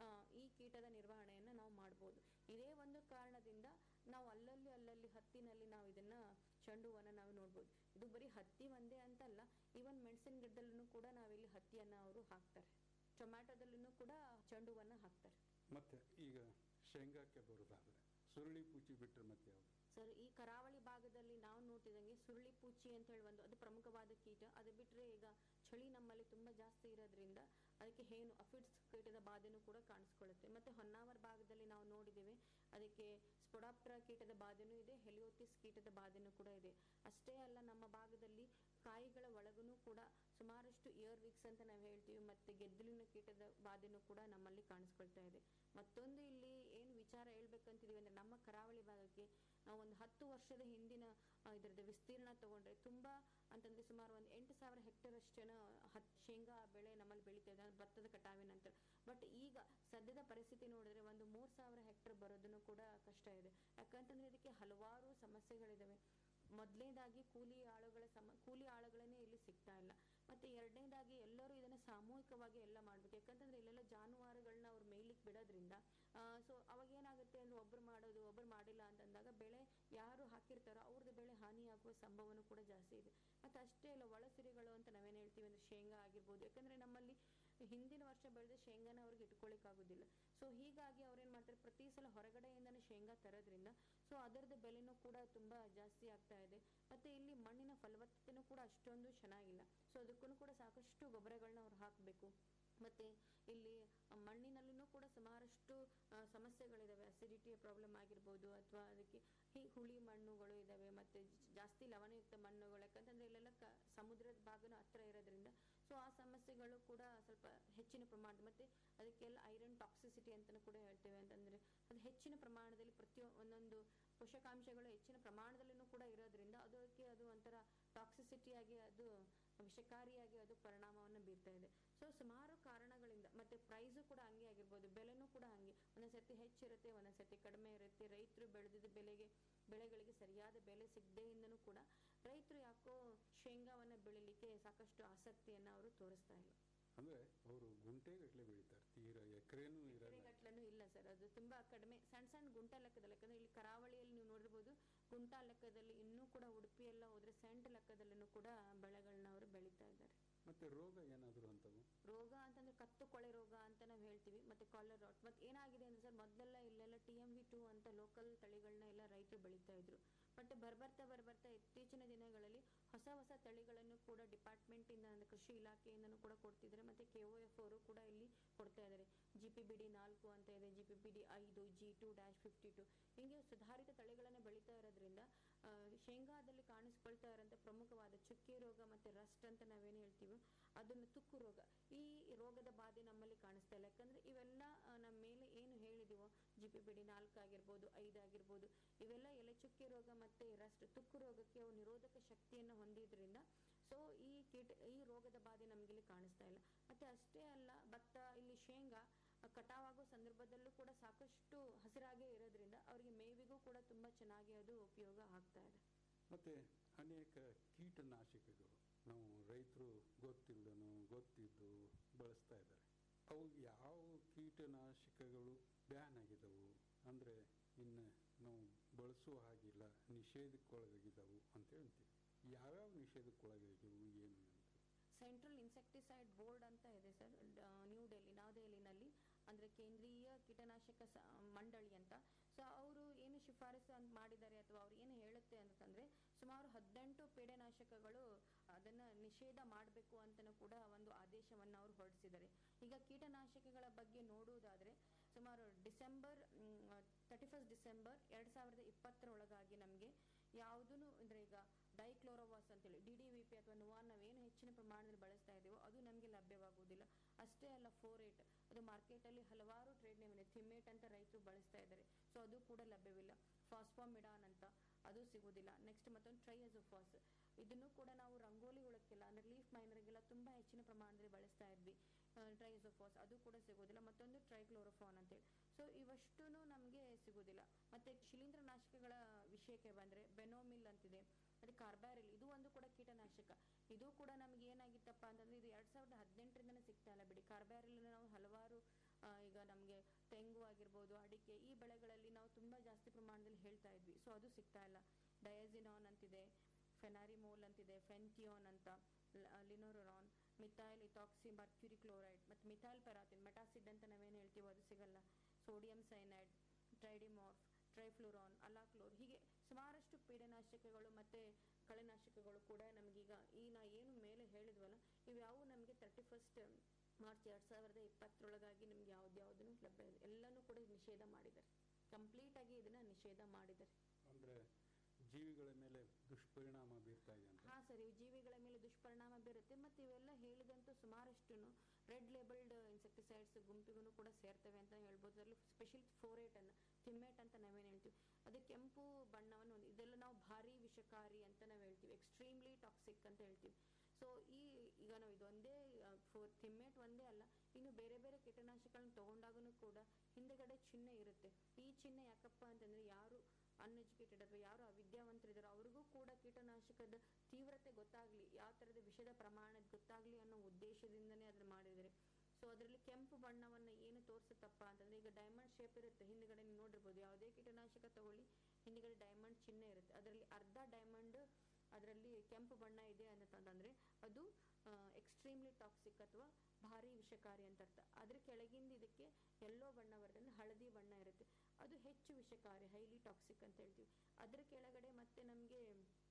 ಈ ಕೀಟದ ನಿರ್ವಹಣೆಯನ್ನ ನಾವು ಮಾಡ್ಬೋದು ಇದೇ ಒಂದು ಕಾರಣದಿಂದ ನಾವು ಅಲ್ಲಲ್ಲಿ ಅಲ್ಲಲ್ಲಿ ಹತ್ತಿನಲ್ಲಿ ನಾವು ಇದನ್ನ ಚೆಂಡು ಹೂವನ್ನ ನಾವು ನೋಡ್ಬೋದು ಇದು ಬರೀ ಹತ್ತಿ ಒಂದೇ ಅಂತಲ್ಲ ಈವನ್ ಮೆಣಸಿನ ಗಿಡದಲ್ಲೂ ಕೂಡ ನಾವಿಲ್ಲಿ ಹತ್ತಿಯನ್ನ ಅವರು ಹಾಕ್ತಾರೆ ಟೊಮ್ಯಾಟೊದಲ್ಲೂ ಕೂಡ ಚೆಂಡು ಹೂವನ್ನ ಹಾಕ್ತಾರೆ ಮತ್ತೆ ಈಗ ಶೇಂಗಾಕ್ಕೆ ಬರೋದಾದ್ರೆ ಸುರುಳಿ ಪೂಚಿ ಬಿಟ್ರೆ ಮತ್ತೆ ಯಾವುದು ಸರ್ ಈ ಕರಾವಳಿ ಭಾಗದಲ್ಲಿ ನಾವು ನೋಡ್ತಿದಂಗೆ ಸುರುಳಿ ಪೂಚಿ ಅಂತ ಹೇಳಿ ಒಂದು ಅದು ಪ್ರಮುಖವಾದ ಕೀಟ ಅದು ಬಿಟ್ರೆ ಈಗ ಚಳಿ ನಮ್ಮಲ್ಲಿ ತುಂಬಾ ಜಾಸ್ತಿ ಇರೋದ್ರಿಂದ ಅದಕ್ಕೆ ಅದಕ್ಕೆ ಹೇನು ಅಫಿಡ್ಸ್ ಕೀಟದ ಬಾಧೆನೂ ಕೂಡ ಕಾಣಿಸ್ಕೊಳ್ಳುತ್ತೆ ಮತ್ತೆ ಹೊನ್ನಾವರ ಭಾಗದಲ್ಲಿ ನಾವು ನೋಡಿದ್ದೇವೆ ಅದಕ್ಕೆ ಸ್ಪೊಡಾಪ್ಟರ ಕೀಟದ ಬಾಧೆನೂ ಇದೆ ಹೆಲಿಯೋತಿಸ್ ಕೀಟದ ಬಾಧೆನೂ ಕೂಡ ಇದೆ ಅಷ್ಟೇ ಅಲ್ಲ ನಮ್ಮ ಭಾಗದಲ್ಲಿ ಕಾಯಿಗಳ ಒಳಗೂ ಕೂಡ ಸುಮಾರಷ್ಟು ಇಯರ್ ವಿಕ್ಸ್ ಅಂತ ನಾವು ಹೇಳ್ತೀವಿ ಮತ್ತೆ ಗೆದ್ದಲಿನ ಕೀಟದ ಬಾಧೆನೂ ಕೂಡ ನಮ್ಮಲ್ಲಿ ಕಾಣಿಸ್ಕೊಳ್ತಾ ಇದೆ ಮತ್ತೊಂದು ಇಲ್ಲಿ ಏನು ವಿಚಾರ ಹೇಳ್ಬೇಕಂತಿದೀವಿ ಅಂದ್ರೆ ನಮ್ಮ ಕರಾವಳಿ ಭಾಗಕ್ಕೆ ನಾವು ಒಂದು ಹತ್ತು ವರ್ಷದ ಹಿಂದಿನ ಆ, ಇದ್ರದ್ದು ವಿಸ್ತೀರ್ಣ ತಗೊಂಡ್ರೆ ತುಂಬಾ ಅಂತಂದ್ರೆ ಸುಮಾರು ಒಂದು ಎಂಟು ಸಾವಿರ ಹೆಕ್ಟೇರ್ ಅಷ್ಟೇನ ಹತ್ ಶೇಂಗಾ ಬೆಳೆ ನಮ್ಮಲ್ಲಿ ಬೆಳೀತಾ ಇದೆ ಅಂದ್ರೆ ಭತ್ತದ ಕಟಾವಿನ ನಂತರ ಬಟ್ ಈಗ ಸದ್ಯದ ಪರಿಸ್ಥಿತಿ ನೋಡಿದ್ರೆ ಒಂದು ಮೂರ್ ಸಾವಿರ ಹೆಕ್ಟೇರ್ ಬರೋದನ್ನು ಕೂಡ ಕಷ್ಟ ಇದೆ ಯಾಕಂತಂದ್ರೆ ಇದಕ್ಕೆ ಹಲವಾರು ಸಮಸ್ಯೆಗಳಿದಾವೆ ಮೊದಲನೇದಾಗಿ ಕೂಲಿ ಆಳುಗಳ ಸಮ ಕೂಲಿ ಆಳುಗಳನ್ನೇ ಇಲ್ಲಿ ಸಿಗ್ತಾ ಇಲ್ಲ ಮತ್ತೆ ಎರಡನೇದಾಗಿ ಎಲ್ಲರೂ ಇದನ್ನ ಸಾಮೂಹಿಕವಾಗಿ ಎಲ್ಲ ಮಾಡ್ಬೇಕು ಯಾಕಂತಂದ್ರೆ ಇಲ್ಲೆಲ್ಲ ಜಾನುವಾರುಗಳನ್ನ ಅವ್ರು ಮೇಯ್ಲಿಕ್ಕೆ ಬಿಡೋದ್ರಿಂದ ಸೊ ಅವಾಗ ಏನಾಗುತ್ತೆ ಅಂದ್ರೆ ಒಬ್ರು ಮಾಡೋದು ಒಬ್ರು ಮಾಡಿಲ್ಲ ಅಂತಂದಾಗ ಬೆಳೆ ಯಾರು ಹಾಕಿರ್ತಾರೋ ಅವ್ರದ್ದು ಬೆಳೆ ಹಾನಿಯಾಗುವ ಸಂಭವನೂ ಕೂಡ ಜಾಸ್ತಿ ಇದೆ ಮತ್ತೆ ಅಷ್ಟೇ ಅಲ್ಲ ಒಳಸಿರಿಗಳು ಅಂತ ನಾವೇನ್ ಹೇಳ್ತೀವಿ ಅಂದ್ರೆ ಶೇಂಗಾ ಆಗಿರ್ಬೋದು ಯಾಕಂದ್ರೆ ನಮ್ಮಲ್ಲಿ ಹಿಂದಿನ ವರ್ಷ ಬೆಳೆದ ಶೇಂಗಾನ ಅವ್ರಿಗೆ ಇಟ್ಕೊಳಿಕ್ ಆಗುದಿಲ್ಲ ಸೊ ಹೀಗಾಗಿ ಅವ್ರೇನ್ ಮಾಡ್ತಾರೆ ಪ್ರತಿ ಸಲ ಹೊರಗಡೆಯಿಂದನೇ ಶೇಂಗಾ ತರೋದ್ರಿಂದ ಸೊ ಅದರದ್ದು ಬೆಲೆನೂ ಕೂಡ ತುಂಬಾ ಜಾಸ್ತಿ ಆಗ್ತಾ ಇದೆ ಮತ್ತೆ ಇಲ್ಲಿ ಮಣ್ಣಿನ ಫಲವತ್ತತೆನೂ ಕೂಡ ಅಷ್ಟೊಂದು ಚೆನ್ನಾಗಿಲ್ಲ ಸೊ ಅದಕ್ಕೂ ಕೂಡ ಸಾಕಷ್ಟು ಗೊಬ್ಬರಗಳನ್ನ ಅವ್ರು ಹಾಕಬೇಕು ಮತ್ತೆ ಇಲ್ಲಿ ಮಣ್ಣಿನಲ್ಲೂ ಕೂಡ ಸುಮಾರಷ್ಟು ಆ, ಸಮಸ್ಯೆಗಳಿದಾವೆ ಅಸಿಡಿಟಿಯ ಪ್ರಾಬ್ಲಮ್ ಆಗಿರ್ಬೋದು ಅಥವಾ ಅದಕ್ಕೆ ಹಿ ಹುಳಿ ಮಣ್ಣುಗಳು ಇದಾವೆ ಮತ್ತೆ ಜ- ಜಾಸ್ತಿ ಲವಣಯುಕ್ತ ಮಣ್ಣುಗಳು ಯಾಕಂತಂದ್ರೆ ಇಲ್ಲೆಲ್ಲ ಕ ಸಮುದ್ರದ ಭಾಗನ ಹತ್ರ ಇರೋದ್ರಿಂದ ಸೊ ಆ ಸಮಸ್ಯೆಗಳು ಕೂಡ ಸ್ವಲ್ಪ ಹೆಚ್ಚಿನ ಪ್ರಮಾಣದ ಮತ್ತೆ ಅದಕ್ಕೆಲ್ಲ ಐರನ್ ಟಾಕ್ಸಿಸಿಟಿ ಅಂತಾನು ಕೂಡ ಹೇಳ್ತೇವೆ ಅಂತಂದ್ರೆ ಅದು ಹೆಚ್ಚಿನ ಪ್ರಮಾಣದಲ್ಲಿ ಪ್ರತಿ ಒಂದೊಂದು ಪೋಷಕಾಂಶಗಳು ಹೆಚ್ಚಿನ ಪ್ರಮಾಣದಲ್ಲೂ ಕೂಡ ಇರೋದ್ರಿಂದ ಅದಕ್ಕೆ ಅದು ಒಂಥರ ಟಾಕ್ಸಿಸಿಟಿ ಆಗಿ ಅದು ವಿಷಕಾರಿಯಾಗಿ ಅದು ಪರಿಣಾಮವನ್ನು ಬೀರ್ತಾ ಇದೆ ಸೊ ಸುಮಾರು ಕಾರಣಗಳಿಂದ ಮತ್ತೆ ಪ್ರೈಸು ಕೂಡ ಹಂಗೆ ಆಗಿರ್ಬೋದು ಬೆಲೆನೂ ಕೂಡ ಹಂಗೆ ಒಂದೊಂದ್ಸತಿ ಹೆಚ್ಚಿರುತ್ತೆ ಒಂದೊಂದ್ಸತಿ ಕಡಿಮೆ ಇರುತ್ತೆ ರೈತರು ಬೆಳೆದಿದ್ದ ಬೆಲೆಗೆ ಬೆಳೆಗಳಿಗೆ ಸರಿಯಾದ ಬೆಲೆ ಸಿಗದೆಯಿಂದನೂ ಕೂಡ ರೈತರು ಯಾಕೋ ಶೇಂಗಾವನ್ನ ಬೆಳಿಲಿಕ್ಕೆ ಸಾಕಷ್ಟು ಆಸಕ್ತಿಯನ್ನ ಅವರು ತೋರಿಸ್ತಾ ಇಲ್ಲ ಅಂದ್ರೆ ಅವರು ಗುಂಟೆಗಟ್ಟಲೆ ಬೆಳೀತಾರೆ ತೀರಾ ಎಕರೆನೂ ಇರಲ್ಲ ಎಕರೆಗಟ್ಲೆನೂ ಇಲ್ಲ ಸರ್ ಅದು ತುಂಬಾ ಕಡಿಮೆ ಸಣ್ಣ ಸಣ್ಣ ಗುಂಟ ಲೆಕ್ಕದಲ್ಲಿ ಯಾಕಂದ್ರೆ ಇಲ್ಲಿ ಕರಾವಳಿಯಲ್ಲಿ ನೀವು ನೋಡಿರ್ಬೋದು ಗುಂಟ ಲೆಕ್ಕದಲ್ಲಿ ಇನ್ನೂ ಕೂಡ ಉಡುಪಿ ಎಲ್ಲ ಹೋದ್ರೆ ಸೆಂಟ್ ಲೆಕ್ಕದಲ್ಲೂ ಕೂಡ ಬೆಳೆಗಳನ್ನ ಅವರು ಬೆಳೀತಾ ಇದ್ದಾರೆ ಮತ್ತೆ ರೋಗ ಏನಾದ್ರು ಅಂತವು ರೋಗ ಅಂತಂದ್ರೆ ಕತ್ತು ಕೊಳೆ ರೋಗ ಅಂತ ನಾವು ಹೇಳ್ತೀವಿ ಮತ್ತೆ ಕಾಲರ್ ರಾಟ್ ಮತ್ತೆ ಏನಾಗಿದೆ ಅಂದ್ರೆ ಸರ್ ಮೊದಲೆಲ್ಲ ಇಲ್ಲೆಲ್ಲ ಟಿ ಎಂ ವಿ ಟೂ ಅಂತ ಲೋಕಲ್ ತಳಿಗಳನ್ನ ಎಲ್ಲ ರೈತರು ಬೆಳೀತಾ ಇದ್ರು ಬಟ್ ಬರ್ಬರ್ತಾ ಬರ್ಬರ್ತಾ ಇತ್ತೀಚಿನ ದಿನಗಳಲ್ಲಿ ಹೊಸ ಹೊಸ ತಳಿಗಳನ್ನು ಕೂಡ ಡಿಪಾರ್ಟ್ಮೆಂಟ್ ಇಂದ ಅಂದ್ರೆ ಕೃಷಿ ಇಲಾಖೆಯಿಂದನೂ ಕೂಡ ಕೊಡ್ತಿದ್ದಾರೆ ಮತ್ತೆ ಕೆ ಒ ಎಫ್ ಅವರು ಕೂಡ ಇಲ್ಲಿ ಕೊಡ್ತಾ ಇದ್ದಾರೆ ಜಿ ಪಿ ಬಿ ಡಿ ನಾಲ್ಕು ಅಂತ ಇದೆ ಜಿ ಪಿ ಬಿ ಡಿ ಐದು G two dash fifty two ಹಿಂಗೆ ಸುಧಾರಿತ ತಳಿಗಳನ್ನ ಬೆಳೀತಾ ಇರೋದ್ರಿಂದ ಆ, ಶೇಂಗಾದಲ್ಲಿ ಕಾಣಿಸ್ಕೊಳ್ತಾ ಇರೋಂಥ ಪ್ರಮುಖವಾದ ಚುಕ್ಕೆ ರೋಗ ಮತ್ತೆ ರಸ್ಟ್ ಅಂತ ನಾವೇನು ಹೇಳ್ತೀವಿ ಅದನ್ನು ತುಕ್ಕು ರೋಗ ಈ ರೋಗದ ಬಾಧೆ ನಮ್ಮಲ್ಲಿ ಕಾಣಿಸ್ತಾ ಇಲ್ಲ ಯಾಕಂದ್ರೆ ಇವೆಲ್ಲ ಆ, ನಮ್ಮ ಮೇಲೆ ಏನು ಹೇಳಿದೀವೋ ಜಿ ಪಿ ಬಿ ಡಿ ನಾಲ್ಕು ಆಗಿರ್ಬೋದು ಐದು ಆಗಿರ್ಬೋದು ಇವೆಲ್ಲ ಎಲೆ ಚುಕ್ಕೆ ರೋಗ ಮತ್ತೆ ರಸ್ಟ್ ತುಕ್ಕು ರೋಗಕ್ಕೆ ಅವು ನಿರೋಧಕ ಶಕ್ತಿಯನ್ನು ಹೊಂದಿದ್ರಿಂದ ಸೊ ಈ ಕೀಟ ಈ ರೋಗದ ಬಾಧೆ ನಮ್ಗೆ ಇಲ್ಲಿ ಕಾಣಿಸ್ತಾ ಇಲ್ಲ ಮತ್ತೆ ಅಷ್ಟೇ ಅಲ್ಲ ಭತ್ತ ಇಲ್ಲಿ ಶೇಂಗಾ ಆ, ಕಟಾವಾಗೋ ಸಂದರ್ಭದಲ್ಲೂ ಕೂಡ ಸಾಕಷ್ಟು ಹಸಿರಾಗೇ ಇರೋದ್ರಿಂದ ಅವರಿಗೆ ಮೇವಿಗೂ ಕೂಡ ತುಂಬಾ ಚೆನ್ನಾಗಿ ಅದು ಉಪಯೋಗ ಆಗ್ತಾ ಇದೆ ಮತ್ತೆ ಅನೇಕ ಕೀಟನಾಶಕಗಳು ನಾವು ರೈತರು ಗೊತ್ತಿಲ್ಲದನು ಗೊತ್ತಿದ್ದು ಬಳಸ್ತಾ ಇದ್ದಾರೆ ಅವು ಯಾವ ಕೀಟನಾಶಕಗಳು ಬ್ಯಾನ್ ಆಗಿದವು ಅಂದ್ರೆ ಇನ್ನು ನಾವು ಬಳಸುವ ಹಾಗಿಲ್ಲ ನಿಷೇಧಕ್ಕೊಳಗಾಗಿದ್ದವು ಅಂತ ಹೇಳ್ತೀವಿ ಯಾವ್ಯಾವ ನಿಷೇಧಕ್ಕೊಳಗಾಗಿವು ಏನು ಅಂತ ಸೆಂಟ್ರಲ್ ಇನ್ಸೆಕ್ಟಿಸೈಡ್ ಬೋರ್ಡ್ ಅಂತ ಇದೆ ಸರ್ ನ್ಯೂ ಡೆಲ್ಲಿ ನವದೆಹಲಿನಲ್ಲಿ ಅಂದ್ರೆ ಕೇಂದ್ರೀಯ ಕೀಟನಾಶಕ ಸ- ಮಂಡಳಿ ಅಂತ ಸೊ ಅವರು ಏನು ಶಿಫಾರಸು ಅಂತ ಮಾಡಿದ್ದಾರೆ ಅಥವಾ ಅವ್ರು ಏನು ಹೇಳುತ್ತೆ ಅಂತಂದ್ರೆ ಸುಮಾರು ಹದಿನೆಂಟು ಪೀಡೆನಾಶಕಗಳು ಅದನ್ನ ನಿಷೇಧ ಮಾಡಬೇಕು ಅಂತನೂ ಕೂಡ ಒಂದು ಆದೇಶವನ್ನ ಅವರು ಹೊರಡಿಸಿದ್ದಾರೆ ಈಗ ಕೀಟನಾಶಕಗಳ ಬಗ್ಗೆ ನೋಡುವುದಾದ್ರೆ ಸುಮಾರು ಡಿಸೆಂಬರ್ ತರ್ಟಿ ಫಸ್ಟ್ ಡಿಸೆಂಬರ್ ಎರಡ್ ಸಾವಿರದ ಇಪ್ಪತ್ತರೊಳಗಾಗಿ ನಮಗೆ ಯಾವುದೂ ಅಂದ್ರೆ ಈಗ ಡೈಕ್ಲೋರೋವಾಸ್ ಅಂತೇಳಿ ಡಿ ಡಿ ವಿ ಪಿ ಅಥವಾ ನುವಾನ್ ನಾವೇನು ಹೆಚ್ಚಿನ ಪ್ರಮಾಣದಲ್ಲಿ ಬಳಸ್ತಾ ಇದೀವೋ ಅದು ನಮಗೆ ಲಭ್ಯವಾಗುವುದಿಲ್ಲ ಅಷ್ಟೇ ಅಲ್ಲ ಫೋರೇಟ್ ಅದು ಮಾರ್ಕೆಟ್ ಅಲ್ಲಿ ಹಲವಾರು ಟ್ರೇಡ್ ನೇಮ್ ಇದೆ ಥಿಮೇಟ್ ಅಂತ ರೈತರು ಬಳಸ್ತಾ ಇದ್ದಾರೆ ಸೊ ಅದು ಕೂಡ ಲಭ್ಯವಿಲ್ಲ ಫಾಸ್ಫಾಮಿಡಾನ್ ಅಂತ ಅದು ಸಿಗುದಿಲ್ಲ ನೆಕ್ಸ್ಟ್ ಮತ್ತೊಂದು ಟ್ರೈಅಜೋಫಾಸ್ ಇದನ್ನು ಕೂಡ ನಾವು ರಂಗೋಲಿ ಹುಳಕ್ಕೆಲ್ಲ ಅಂದ್ರೆ ಲೀಫ್ ಮೈನರ್ಗೆಲ್ಲ ತುಂಬಾ ಹೆಚ್ಚಿನ ಪ್ರಮಾಣದಲ್ಲಿ ಬಳಸ್ತಾ ಇದ್ವಿ ಟ್ರೈಸೋಫಾಸ್ ಅದು ಕೂಡ ಸಿಗೋದಿಲ್ಲ ಮತ್ತೊಂದು ಟ್ರೈಕ್ಲೋರೋಫಾನ್ ಅಂತೇಳಿ ಸೊ ಇವಷ್ಟೂ ನಮಗೆ ಸಿಗೋದಿಲ್ಲ ಮತ್ತೆ ಶಿಲೀಂಧ್ರನಾಶಕಗಳ ವಿಷಯಕ್ಕೆ ಬಂದ್ರೆ ಬೆನೋಮಿಲ್ ಅಂತಿದೆ ಮತ್ತೆ ಕಾರ್ಬ್ಯಾರಿಲ್ ಇದು ಒಂದು ಕೂಡ ಕೀಟನಾಶಕ ಇದು ಕೂಡ ನಮ್ಗೆ ಏನಾಗಿತ್ತಪ್ಪ ಅಂತಂದ್ರೆ ಇದು ಎರಡ್ ಸಾವಿರದ ಹದಿನೆಂಟರಿಂದನೇ ಸಿಗ್ತಾ ಇಲ್ಲ ಬಿಡಿ ಕಾರ್ಬ್ಯಾರಿಲ್ ನಾವು ಹಲವಾರು ಆ, ಈಗ ನಮ್ಗೆ ತೆಂಗು ಆಗಿರ್ಬೋದು ಅಡಿಕೆ ಈ ಬೆಳೆಗಳಲ್ಲಿ ನಾವು ತುಂಬಾ ಜಾಸ್ತಿ ಪ್ರಮಾಣದಲ್ಲಿ ಹೇಳ್ತಾ ಇದ್ವಿ ಸೊ ಅದು ಸಿಗ್ತಾ ಇಲ್ಲ ಡಯಾಜಿನಾನ್ ಅಂತಿದೆ ಫೆನಾರಿಮೋಲ್ ಅಂತಿದೆ ಫೆಂಟಿಯೋನ್ ಅಂತ linuron methyl ethoxy mercury chloride ಮತ್ತೆ ಮಿಥೈಲ್ ಪೆರಾತಿನ್ ಮೆಟಾಸಿಡ್ ಅಂತ ನಾವೇನು ಹೇಳ್ತೀವೋ ಅದು ಸಿಗಲ್ಲ sodium cyanide tridemorph trifluralin alachlor ಹೀಗೆ ಸುಮಾರಷ್ಟು ಪೀಡನಾಶಕಗಳು ಮತ್ತೆ ಕಳೆನಾಶಕಗಳು ಕೂಡ ನಮಗೀಗ ಈ ನಾ ಏನು ಮೇಲೆ ಹೇಳಿದ್ವಲ್ಲ ಇವ್ಯಾವು ನಮಗೆ ತರ್ಟಿ ಫಸ್ಟ್ ಮಾರ್ಚ್ ಎರಡು ಸಾವಿರದ ಇಪ್ಪತ್ತರೊಳಗಾಗಿ ನಿಮ್ಗೆ ಯಾವ್ದ್ಯಾವ್ದನ್ನು ಲಭ್ಯ ಇದೆ ಎಲ್ಲನೂ ಕೂಡ ನಿಷೇಧ ಮಾಡಿದ್ದಾರೆ ಕಂಪ್ಲೀಟ್ ಆಗಿ ಇದನ್ನ ನಿಷೇಧ ಮಾಡಿದ್ದಾರೆ ಅಂದ್ರೆ ಜೀವಿಗಳ ಮೇಲೆ ದುಷ್ಪರಿಣಾಮ ಬೀರ್ತಾ ಇದೆ ಅಂತ ಹಾ ಸರ್ ಇವು ಜೀವಿಗಳ ಮೇಲೆ ದುಷ್ಪರಿಣಾಮ ಬೀರುತ್ತೆ ಮತ್ತೆ ಇವೆಲ್ಲ ಹೇಳಿದಂತೂ ಸುಮಾರಷ್ಟು ರೆಡ್ ಲೇಬಲ್ಡ್ ಇನ್ಸೆಕ್ಟಿಸೈಡ್ಸ್ ಗುಂಪಿಗೂ ಕೂಡ ಸೇರ್ತವೆ ಅಂತ ಹೇಳ್ಬೋದು ಅದರಲ್ಲಿ ಸ್ಪೆಷಲ್ ಫೋರೇಟ್ ಅನ್ನ ಥಿಮ್ಮೇಟ್ ಅಂತ ನಾವೇನು ಹೇಳ್ತೀವಿ ಅದು ಕೆಂಪು ಬಣ್ಣವನ್ನು ಹೊಂದಿ- ಇದೆಲ್ಲ ನಾವು ಭಾರಿ ವಿಷಕಾರಿ ಅಂತ ನಾವು ಹೇಳ್ತೀವಿ ಎಕ್ಸ್ಟ್ರೀಮ್ಲಿ ಟಾಕ್ಸಿಕ್ ಅಂತ ಹೇಳ್ತೀವಿ ಸೊ ಈ ಈಗ ನಾವು ಇದೊಂದೇ ಫೋರ್ ಥಿಮ್ಮೇಟ್ ಒಂದೇ ಅಲ್ಲ ಇನ್ನು ಬೇರೆ ಬೇರೆ ಕೀಟನಾಶಕಗಳನ್ನ ತಗೊಂಡಾಗೂ ಕೂಡ ಹಿಂದೆಗಡೆ ಚಿಹ್ನೆ ಇರುತ್ತೆ ಈ ಚಿಹ್ನೆ ಯಾಕಪ್ಪ ಅಂತಂದ್ರೆ ಯಾರು ಅನ್ಎಜುಕೇಟೆಡ್ ಅಥವಾ ಯಾರು ಅವಿದ್ಯಾವಂತರಿದಾರೋ ಅವ್ರಿಗೂ ಕೂಡ ಕೀಟನಾಶಕದ ತೀವ್ರತೆ ಗೊತ್ತಾಗ್ಲಿ ಯಾವ ತರದ ವಿಷದ ಪ್ರಮಾಣ ಗೊತ್ತಾಗ್ಲಿ ಅನ್ನೋ ಉದ್ದೇಶದಿಂದನೇ ಅದನ್ನ ಮಾಡಿದ್ದಾರೆ ಸೊ ಅದರಲ್ಲಿ ಕೆಂಪು ಬಣ್ಣವನ್ನ ಏನು ತೋರಿಸುತ್ತಪ್ಪ ಅಂತಂದ್ರೆ ಈಗ ಡೈಮಂಡ್ ಶೇಪ್ ಇರುತ್ತೆ ಹಿಂದ್ಗಡೆ ನೀವು ನೋಡಿರ್ಬೋದು ಯಾವುದೇ ಕೀಟನಾಶಕ ತಗೊಳ್ಳಿ ಹಿಂದ್ಗಡೆ ಡೈಮಂಡ್ ಚಿಹ್ನೆ ಇರುತ್ತೆ ಅದರಲ್ಲಿ ಅರ್ಧ ಡೈಮಂಡ್ ಅದರಲ್ಲಿ ಕೆಂಪು ಬಣ್ಣ ಇದೆ ಅಂತಂದ್ರೆ ಅದು ಎಕ್ಸ್ಟ್ರೀಮ್ಲಿ ಟಾಕ್ಸಿಕ್ ಅಥವಾ ಭಾರಿ ವಿಷಕಾರಿ ಅಂತ ಅರ್ಥ ಅದ್ರ ಕೆಳಗಿಂದ ಇದಕ್ಕೆ ಎಲ್ಲೋ ಬಣ್ಣ ಬರುತ್ತೆ ಅಂದ್ರೆ ಹಳದಿ ಬಣ್ಣ ಇರುತ್ತೆ ಅದು ಹೆಚ್ಚು ವಿಷಕಾರಿ ಹೈಲಿ ಟಾಕ್ಸಿಕ್ ಅಂತ ಹೇಳ್ತೀವಿ ಅದ್ರ ಕೆಳಗಡೆ ಮತ್ತೆ ನಮಗೆ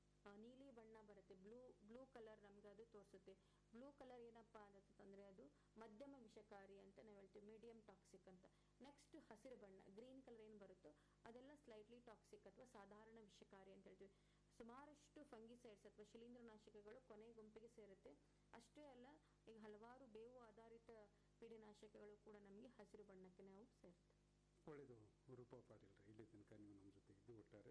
ನೀಲಿ ಬಣ್ಣ ಬರುತ್ತೆ ಬ್ಲೂ ಬ್ಲೂ ಕಲರ್ ನಮ್ಗೆ ಅದು ತೋರಿಸುತ್ತೆ ಬ್ಲೂ ಕಲರ್ ಏನಪ್ಪಾ ಅಂತಂದ್ರೆ ಅದು ಮಧ್ಯಮ ವಿಷಕಾರಿ ಅಂತ ನಾವು ಹೇಳ್ತೀವಿ ಮೀಡಿಯಂ ಟಾಕ್ಸಿಕ್ ಅಂತ ನೆಕ್ಸ್ಟ್ ಹಸಿರು ಬಣ್ಣ ಗ್ರೀನ್ ಕಲರ್ ಏನು ಬರುತ್ತೋ ಅದೆಲ್ಲ ಸ್ಲೈಟ್ಲಿ ಟಾಕ್ಸಿಕ್ ಅಥವಾ ಸಾಧಾರಣ ವಿಷಕಾರಿ ಅಂತ ಹೇಳ್ತೀವಿ ಸುಮಾರಷ್ಟು ಫಂಗಿಸೈಡ್ಸ್ ಅಥವಾ ಶಿಲೀಂಧ್ರನಾಶಕಗಳು ಕೊನೆ ಗುಂಪಿಗೆ ಸೇರುತ್ತೆ ಅಷ್ಟೇ ಅಲ್ಲ ಈಗ ಹಲವಾರು ಬೇವು ಆಧಾರಿತ ಪೀಡನಾಶಕಗಳು ಕೂಡ ನಮಗೆ ಹಸಿರು ಬಣ್ಣಕ್ಕೆ ನಾವು ಸೇರ್ತವೆ ಒಳ್ಳೆಯದು ರೂಪಾ ಪಾಟೀಲ್ರೆ ಇಲ್ಲಿ ತನಕ ನೀವು ನಮ್ಮ ಜೊತೆ ಇದ್ದು ಒಟ್ಟಾರೆ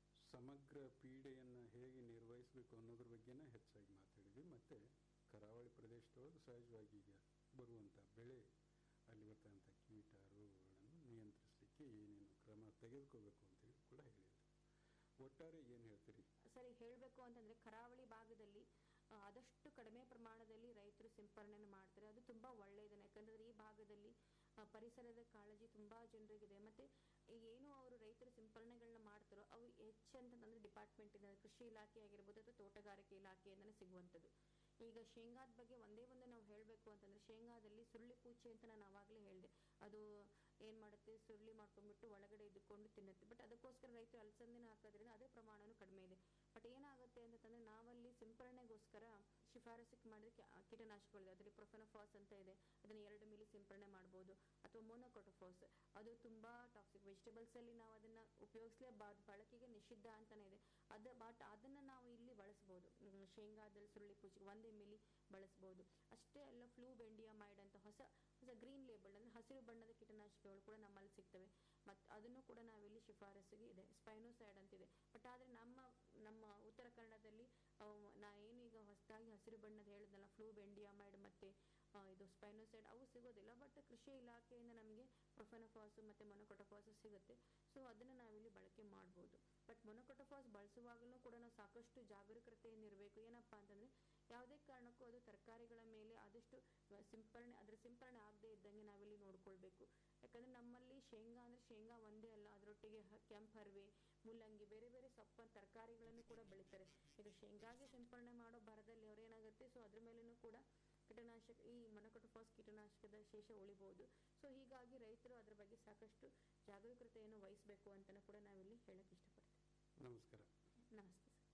ಸಮಗ್ರ ಪೀಡೆಯನ್ನು ಹೇಗೆ ನಿರ್ವಹಿಸಬೇಕು ಅನ್ನೋದ್ರ ಬಗ್ಗೆನೇ ಹೆಚ್ಚಾಗಿ ಮಾತಾಡಿದ್ವಿ ಮತ್ತು ಕರಾವಳಿ ಪ್ರದೇಶದೊಳಗೆ ಸಹಜವಾಗಿ ಈಗ ಬರುವಂಥ ಬೆಳೆ ಅಲ್ಲಿ ಬರ್ತಕ್ಕಂಥ ಕೀಟ ರೋಗಗಳನ್ನು ನಿಯಂತ್ರಿಸಲಿಕ್ಕೆ ಏನೇನು ಕ್ರಮ ತೆಗೆದುಕೋಬೇಕು ಅಂತೇಳಿ ಕೂಡ ಹೇಳಿದ್ರು ಒಟ್ಟಾರೆ ಏನು ಹೇಳ್ತೀರಿ ಸರಿ ಹೇಳಬೇಕು ಅಂತಂದ್ರೆ ಕರಾವಳಿ ಭಾಗದಲ್ಲಿ ಆ, ಆದಷ್ಟು ಕಡಿಮೆ ಪ್ರಮಾಣದಲ್ಲಿ ರೈತರು ಸಿಂಪರಣೆಯನ್ನು ಮಾಡ್ತಾರೆ ಅದು ತುಂಬಾ ಒಳ್ಳೆಯದನ್ನ ಯಾಕಂದ್ರೆ ಈ ಭಾಗದಲ್ಲಿ ಆ, ಪರಿಸರದ ಕಾಳಜಿ ತುಂಬಾ ಜನರಿಗಿದೆ ಮತ್ತೆ ಈ ಏನು ಅವರು ರೈತರು ಸಿಂಪರಣೆಗಳನ್ನ ಮಾಡ್ತಾರೋ ಅವು ಹೆಚ್ಚಂತಂದ್ರೆ ಡಿಪಾರ್ಟ್ಮೆಂಟ್ ಇಂದ ಕೃಷಿ ಇಲಾಖೆ ಆಗಿರ್ಬೋದು ಅಥವಾ ತೋಟಗಾರಿಕೆ ಇಲಾಖೆಯಿಂದನೇ ಸಿಗುವಂಥದ್ದು ಈಗ ಶೇಂಗಾದ ಬಗ್ಗೆ ಒಂದೇ ಒಂದು ನಾವು ಹೇಳಬೇಕು ಅಂತಂದ್ರೆ ಶೇಂಗಾದಲ್ಲಿ ಸುರುಳಿ ಪೂಚೆ ಅಂತ ನಾನು ಅವಾಗಲೇ ಹೇಳಿದೆ ಅದು ಏನ್ ಮಾಡುತ್ತೆ ಸುರುಳಿ ಮಾಡ್ಕೊಂಡ್ಬಿಟ್ಟು ಒಳಗಡೆ ಇದ್ದುಕೊಂಡು ತಿನ್ನುತ್ತೆ ಬಟ್ ಅದಕ್ಕೋಸ್ಕರ ರೈತರು ಅಲಸಂದಿನ ಹಾಕೋದ್ರಿಂದ ಅದೇ ಪ್ರಮಾಣನೂ ಕಡಿಮೆ ಇದೆ ಬಟ್ ಏನಾಗುತ್ತೆ ಅಂತಂದ್ರೆ ನಾವಲ್ಲಿ ಸಿಂಪರಣೆಗೋಸ್ಕರ ಶಿಫಾರಸಿಗೆ ಮಾಡಿದ ಕೀಟನಾಶಕಗಳಿದೆ ಅದರಲ್ಲಿ ಪ್ರೊಫೆನಫಾಸ್ ಅಂತ ಇದೆ ಅದನ್ನ ಎರಡು ಮಿಲಿ ಸಿಂಪರಣೆ ಮಾಡಬಹುದು ಅಥವಾ ಮೋನೋಕೊಟೋಫಾಸ್ ಅದು ತುಂಬಾ ಟಾಕ್ಸಿಕ್ ವೆಜಿಟೇಬಲ್ಸ್ ಅಲ್ಲಿ ನಾವು ಅದನ್ನ ಉಪಯೋಗಿಸಲೇಬಾರ್ದು ಬಳಕೆಗೆ ನಿಷಿದ್ಧ ಅಂತಾನೆ ಇದೆ ಅದ ಬಟ್ ಅದನ್ನ ನಾವು ಇಲ್ಲಿ ಬಳಸಬಹುದು ಶೇಂಗಾದಲ್ಲಿ ಸುರುಳಿ ಪೂಜೆ ಒಂದೇ ಮಿಲಿ ಬಳಸಬಹುದು ಅಷ್ಟೇ ಅಲ್ಲ ಫ್ಲೂ ಬೆಂಡಿಯಮೈಡ್ ಅಂತ ಹೊಸ ಹೊಸ ಗ್ರೀನ್ ಲೇಬಲ್ ಅಂದ್ರೆ ಹಸಿರು ಬಣ್ಣದ ಕೀಟನಾಶಕಗಳು ಕೂಡ ನಮ್ಮಲ್ಲಿ ಸಿಗ್ತವೆ ಮತ್ ಅದನ್ನು ಕೂಡ ನಾವಿಲ್ಲಿ ಶಿಫಾರಸಿಗೆ ಇದೆ ಸ್ಪೈನೋಸೈಡ್ ಅಂತಿದೆ ಬಟ್ ಆದ್ರೆ ನಮ್ಮ ನಮ್ಮ ಉತ್ತರ ಕನ್ನಡದಲ್ಲಿ ಅವು ನಾ ಏನು ಈಗ ಹೊಸದಾಗಿ ಹಸಿರು ಬಣ್ಣದ ಹೇಳಿದ್ನಲ್ಲ ಫ್ಲೂ ಬೆಂಡಿಯಮೈಡ್ ಮತ್ತೆ ಆ, ಇದು ಸ್ಪೈನೋಸೈಡ್ ಅವು ಸಿಗೋದಿಲ್ಲ ಬಟ್ ಕೃಷಿ ಇಲಾಖೆಯಿಂದ ನಮಗೆ ಪ್ರೊಫೆನಫಾಸ್ ಮತ್ತೆ ಮೊನೊಕೊಟೋಫಾಸ್ ಸಿಗುತ್ತೆ ಸೊ ಅದನ್ನ ನಾವಿಲ್ಲಿ ಬಳಕೆ ಮಾಡ್ಬೋದು ಬಟ್ ಮೊನೊಕೊಟೋಫಾಸ್ ಬಳಸುವಾಗಲೂ ಕೂಡ ನಾವು ಸಾಕಷ್ಟು ಜಾಗರೂಕತೆಯಿಂದ ಇರಬೇಕು ಏನಪ್ಪಾ ಅಂತಂದ್ರೆ ಯಾವುದೇ ಕಾರಣಕ್ಕೂ ಅದು ತರಕಾರಿಗಳ ಮೇಲೆ ಆದಷ್ಟು ಸಿಂಪರಣೆ ಅದ್ರ ಸಿಂಪರಣೆ ಆಗದೆ ಇದ್ದಂಗೆ ನಾವಿಲ್ಲಿ ನೋಡ್ಕೊಳ್ಬೇಕು ಯಾಕಂದ್ರೆ ನಮ್ಮಲ್ಲಿ ಶೇಂಗಾ ಅಂದ್ರೆ ಶೇಂಗಾ ಒಂದೇ ಅಲ್ಲ ಅದರೊಟ್ಟಿಗೆ ಹ- ಕೆಂಪ್ ಹರಿವೆ ಮುಲ್ಲಂಗಿ ಬೇರೆ ಬೇರೆ ಸೊಪ್ಪ ತರಕಾರಿಗಳನ್ನು ಕೂಡ ಬೆಳಿತಾರೆ ಈಗ ಶೇಂಗಾಗೆ ಸಿಂಪರಣೆ ಮಾಡೋ ಭರದಲ್ಲಿ ಅವ್ರೇನಾಗುತ್ತೆ ಸೊ ಅದ್ರ ಮೇಲೇನೂ ಕೂಡ ಕೀಟನಾಶಕ ಈ ಮೊನೊಕೊಟೋಫಾಸ್ ಕೀಟನಾಶಕದ ಶೇಷ ಉಳಿಬಹುದು ಸೊ ಹೀಗಾಗಿ ರೈತರು ಅದ್ರ ಬಗ್ಗೆ ಸಾಕಷ್ಟು ಜಾಗರೂಕತೆಯನ್ನು ವಹಿಸಬೇಕು ಅಂತ ಕೂಡ ನಾವಿಲ್ಲಿ ಹೇಳಕ್ ಇಷ್ಟಪಡ್ತೀವಿ ನಮಸ್ಕಾರ ನಮಸ್ತೆ ಸರ್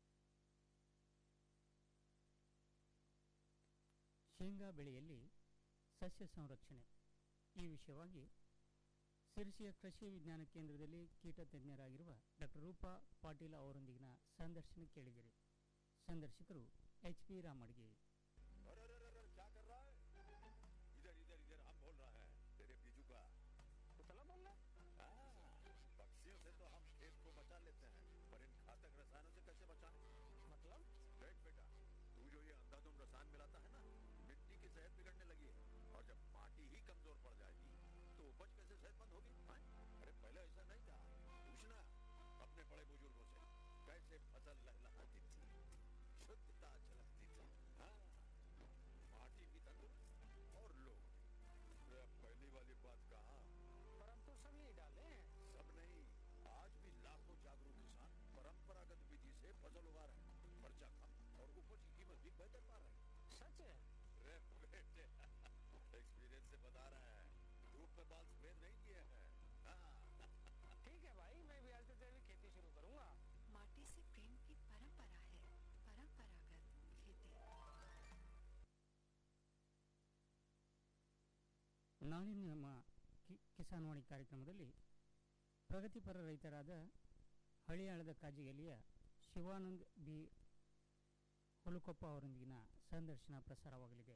ಶೇಂಗಾ ಬೆಳೆಯಲ್ಲಿ ಸಸ್ಯ ಸಂರಕ್ಷಣೆ ಈ ವಿಷಯವಾಗಿ ಸಿರಿಸಿಯ ಕೃಷಿ ವಿಜ್ಞಾನ ಕೇಂದ್ರದಲ್ಲಿ ಕೀಟ ತಜ್ಞರಾಗಿರುವ ಡಾಕ್ಟರ್ ರೂಪಾ ಪಾಟೀಲ್ ಅವರೊಂದಿಗಿನ ಸಂದರ್ಶನ ಕೇಳಿದಿರಿ ಸಂದರ್ಶಕರು ಎಚ್ ಪಿ ರಾಮಡ್ಗೆ अरे अरे अरे क्या कर रहा है इधर इधर इधर हम बोल रहा है तेरे बीजू का कुतला बोल रहा हाँ, पक्षियों से तो हम खेत को बचा लेते हैं पर इन घातक रसायनों से कैसे बचाएं मतलब देख बेटा तू जो ये अंधाधुंध रसायन मिलाता है ना मिट्टी की सेहत बिगड़ने लगी है और जब माटी ही कमजोर पड़ जाएगी तो उपज कैसे सेहतमंद होगी हाँ? अरे पहले ऐसा नहीं था पूछना अपने बड़े बुजुर्गों से कैसे फसल लहलहाती थी शुद्धता झलकती थी हाँ माटी भी तंदुरुस्त और लोग भी। अरे अब पहली वाली बात कहा पर हम तो सब यही डाले हैं सब नहीं आज भी लाखों जागरूक किसान परंपरागत विधि से फसल उगा रहे हैं खर्चा कम और उपज की कीमत भी बेहतर पा रहे हैं सच है अरे बेटे एक्सपीरियंस से बता रहे हैं धूप में बाल सफेद नहीं किए हैं हाँ ठीक है भाई मैं भी आज से जैविक खेती शुरू करूंगा माटी से प्रेम की परंपरा है ನಾಳಿನ ನಮ್ಮ ಕಿ- ಕಿಸಾನ್ ವಾಣಿ ಕಾರ್ಯಕ್ರಮದಲ್ಲಿ ಪ್ರಗತಿಪರ ರೈತರಾದ ಹಳಿಯಾಳದ ಕಾಜಿಗಲಿಯ ಶಿವಾನಂದ್ ಬಿ ಹುಲುಕೊಪ್ಪ ಅವರೊಂದಿಗಿನ ಸಂದರ್ಶನ ಪ್ರಸಾರವಾಗಲಿದೆ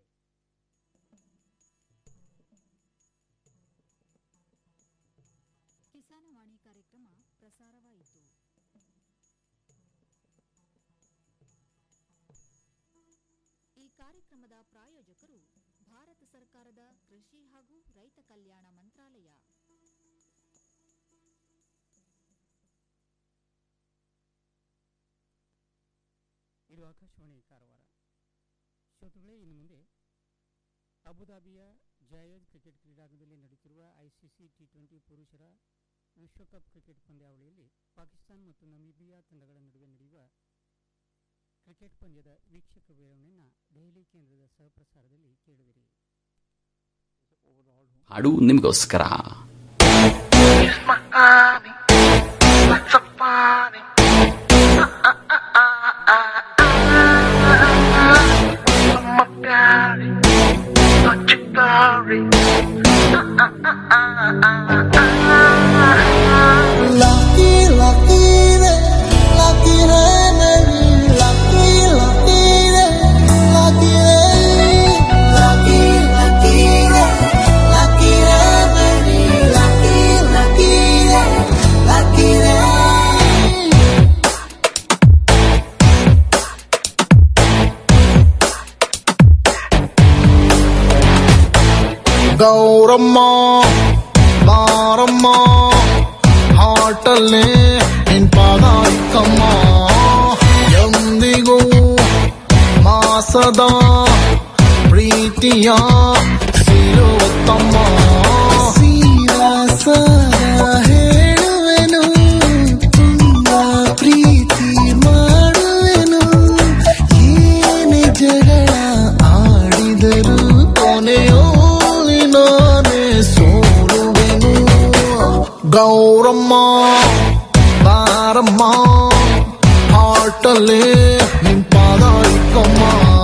ಕಿಸಾನವಾಣಿ ಕಾರ್ಯಕ್ರಮ ಪ್ರಸಾರವಾಯಿತು ಈ ಕಾರ್ಯಕ್ರಮದ ಪ್ರಾಯೋಜಕರು ಭಾರತ ಸರ್ಕಾರದ ಕೃಷಿ ಹಾಗೂ ರೈತ ಕಲ್ಯಾಣ ಮಂತ್ರಾಲಯ ಇದು ಆಕಾಶವಾಣಿ ಕಾರವಾರ ಶ್ರೋತೃಗಳೇ ಇನ್ನು ಮುಂದೆ ಅಬುದಾಬಿಯ ಜಾಯದ್ ಕ್ರಿಕೆಟ್ ಕ್ರೀಡಾಂಗಣದಲ್ಲಿ ನಡೆಯುತ್ತಿರುವ ಐಸಿಸಿ ಟಿ ಟ್ವೆಂಟಿ ಪುರುಷರ ವಿಶ್ವಕಪ್ ಕ್ರಿಕೆಟ್ ಪಂದ್ಯಾವಳಿಯಲ್ಲಿ ಪಾಕಿಸ್ತಾನ ಮತ್ತು ನಮೀಬಿಯಾ ತಂಡಗಳ ನಡುವೆ ನಡೆಯುವ ಕ್ರಿಕೆಟ್ ಪಂದ್ಯದ ವೀಕ್ಷಕ ವಿವರಣೆಯನ್ನು ದೆಹಲಿ ಕೇಂದ್ರದ ಸಹಪ್ರಸಾರದಲ್ಲಿ ಕೇಳುವಿರಿ ಹಾಡು ನಿಮಗೋಸ್ಕರ Lucky, lucky रे, lucky है मेरी, lucky, lucky रे, lucky रे, lucky, lucky रे, lucky है मेरी, lucky, lucky रे, lucky रे. ಗೌರಮ್ಮ ಬಾರಮ್ಮ ಹಾಟಲ್ಲೇ ನಿನ್ಪಾದ ಇಕ್ಕಮ್ಮ ಎಂದಿಗೂ ಮಾಸದ ಪ್ರೀತಿಯ ಸಿರುವತ್ತಮ್ಮ ಸೀರಾಸ ಹೇಳುವೆನು ತುಂಬ ಪ್ರೀತಿ ಮಾಡುವೆನು ಏನೇ ಜಗಳ ಆಡಿದರು ಕೊನೆಯೋಲಿ ನಾನೇ ಸೋಲುವೆನು ಗೌರಮ್ಮ ಬಾರಮ್ಮ ಹಾಟಲ್ಲೇ ನಿಂಪಾದ ಇಕ್ಕಮ್ಮ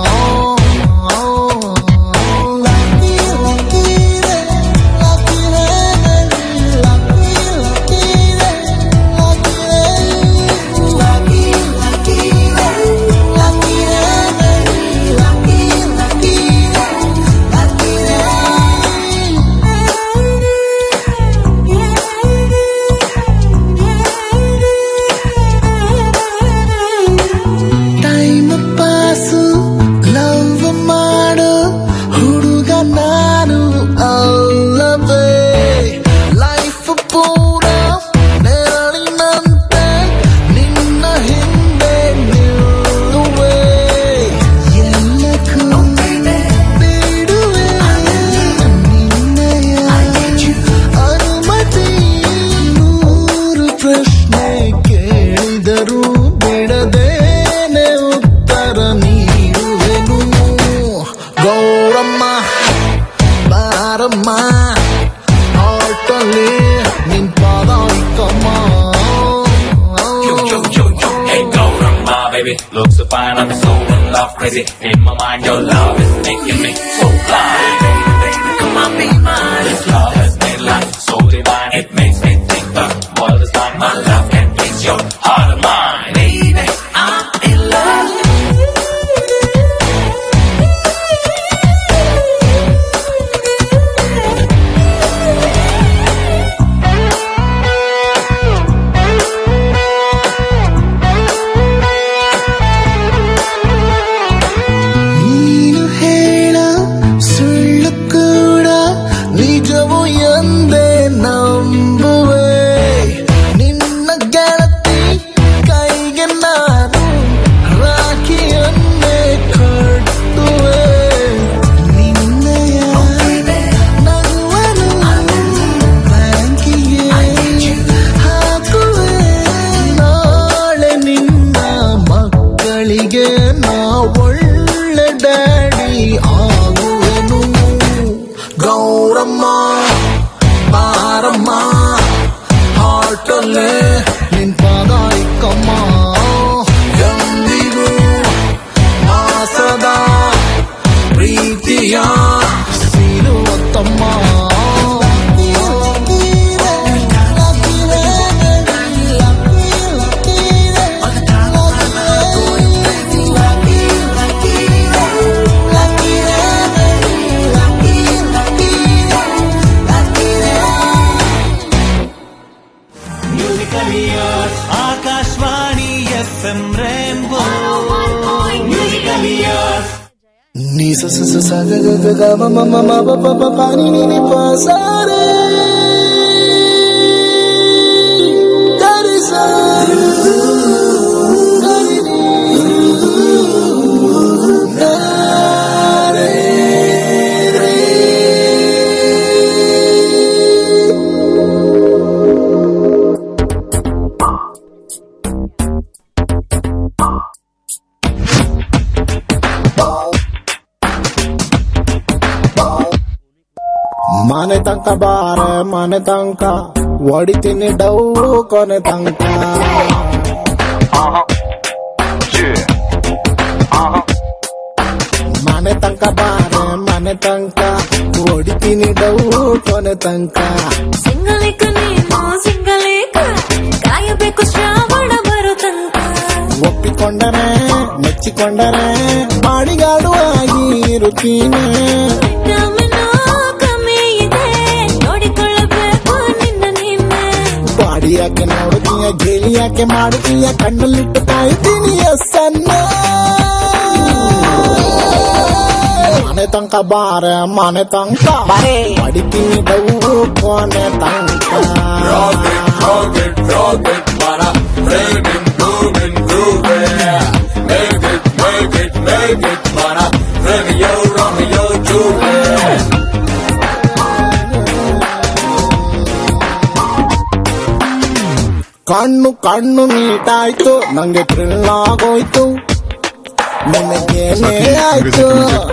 ಲಕ್ಕಿ ಲಕ್ಕಿ ರೇ ಲಕ್ಕಿ ರೇ ನನ್ನಿ ಲಕ್ಕಿ ಲಕ್ಕಿ ರೇ ಲಕ್ಕಿ ರೇ ಲಕ್ಕಿ ಲಕ್ಕಿ ರೇ ಲಕ್ಕಿ ರೇ ನನ್ನಿ ಲಕ್ಕಿ ಲಕ್ಕಿ ರೇ ಲಕ್ಕಿ ಟೈಮ್ ಪಾಸು ಲವ್ ಮಾಡು ಹುಡುಗ ನಾನು ಅಲ್ಲವೇ ಲೈಫ್ ಪೂರ ನೆರಳಿನಂತೆ ನಿನ್ನ ಹಿಂದೆ ನಿಲ್ಲುವೆ ಎಲ್ಲಕ್ಕೂ ಬೇಡುವೆ ನಿನ್ನಯ ಅನುಮತಿ ನೂರು ಪ್ರಶ್ನೆ ಕೇಳಿದರು ಬಿಡದೇನೆ ಉತ್ತರ ನೀಡುವೆನು ಗೌರಮ್ಮ ಬಾರಮ್ಮ ಆಟಲ್ಲಿ ನಿಂಪಾದ ಇಕ್ಕಮ್ಮ Yo, yo, yo, yo, hey, go, Rama, baby. Look so fine, I'm so in love, crazy. In my mind, your love is making me so blind. Baby, baby, come on, be mine. This love has made life so divine. It makes me think the world is mine. My love can please your heart of mine. Baby, I'm in love. ನೀನು ಹೇಳ ಸುಳ್ಳು ಕೂಡ ನಿಜವು ಎಂದೇ ನಂಬುವೆ ನಿನ್ನ ಗೆಳತಿ ಕೈಗೆ ನಾನು ರಾಖಿಯನ್ನೇ ಕಟ್ಟುವೆ ನಿನ್ನಯ ನಗುವನು ಬ್ಯಾಂಕಿಗೆ ಹಾಕುವೆ ನಾಳೆ ನಿನ್ನ ಮಕ್ಕಳಿಗೆ ನಾ ಒಳ್ಳೆ ಡ್ಯಾಡಿ ಆಗುವೆನು ಗೌರಮ್ಮ ಬಾರಮ್ಮ ಹಾಟಲ್ಲೇ ನಿಂಪಾದ ಇಕ್ಕಮ್ಮ ಎಂದಿಗೂ ಮಾಸದ ಪ್ರೀತಿಯ ಸಿರುವತ್ತಮ್ಮ Ni sa sa sa sa ga ga ga ga ma ma ma ma pa pa pa pa ni ni ni pa sa re. Ga re sa. Ga re ni. Ga re re. ಮನೆ ತನಕ ಬಾರೆ ಮನೆ ತನಕ ಹೊಡಿತೀನಿ ಡೌ ಕೊನೆ ತನಕ ಮನೆ ತನಕ ಬಾರೆ ಮನೆ ತನಕ ಹೊಡಿತೀನಿ ಡೌ ಕೊನೆ ತನಕ ಸಿಂಗಲೇಕ ನೀನು ಸಿಂಗಲೇಕ ಕಾಯಬೇಕು ಶ್ರಾವಣ ಬರೋ ತನಕ ಒಪ್ಪಿಕೊಂಡರೆ ಮೆಚ್ಚಿಕೊಂಡರೆ ಬಾಡಿಗಾಡು ಆಗಿ ಇರುತ್ತೀನಿ ವಿಟಮಿನ್ ಕಮ್ಮಿ ಇದೆ ನೋಡಿಕೊಳ್ಳಬೇಕು ನಿನ್ನ ನಿನ್ನೆ ಬಾಡಿ ಯಾಕೆ ನೋಡುತ್ತೀಯ ಗೇಲಿ ಯಾಕೆ ಮಾಡುತ್ತೀಯ ಕಣ್ಣಲ್ಲಿಟ್ಟು ಕಾಯ್ತೀನಿ ಎಸ್ಸನ್ನ ಮನೆ ತನಕ ಬಾರೆ ಮನೆ ತನಕ ಹೊಡಿತೀನಿ ಡೌ ಕೊನೆ ತನಕ Rock it, rock it, rock it, mana. Flaming, blooming, grooving. Make it, make it, make it, mana. Romeo, Romeo, Juliet. ಕಣ್ಣು ಕಣ್ಣು ಮೀಟಾಯ್ತು ನಂಗೆ ಥ್ರಿಲ್ ಆಗೋಯ್ತು ನಿನಗೇನೇ ಆಯ್ತು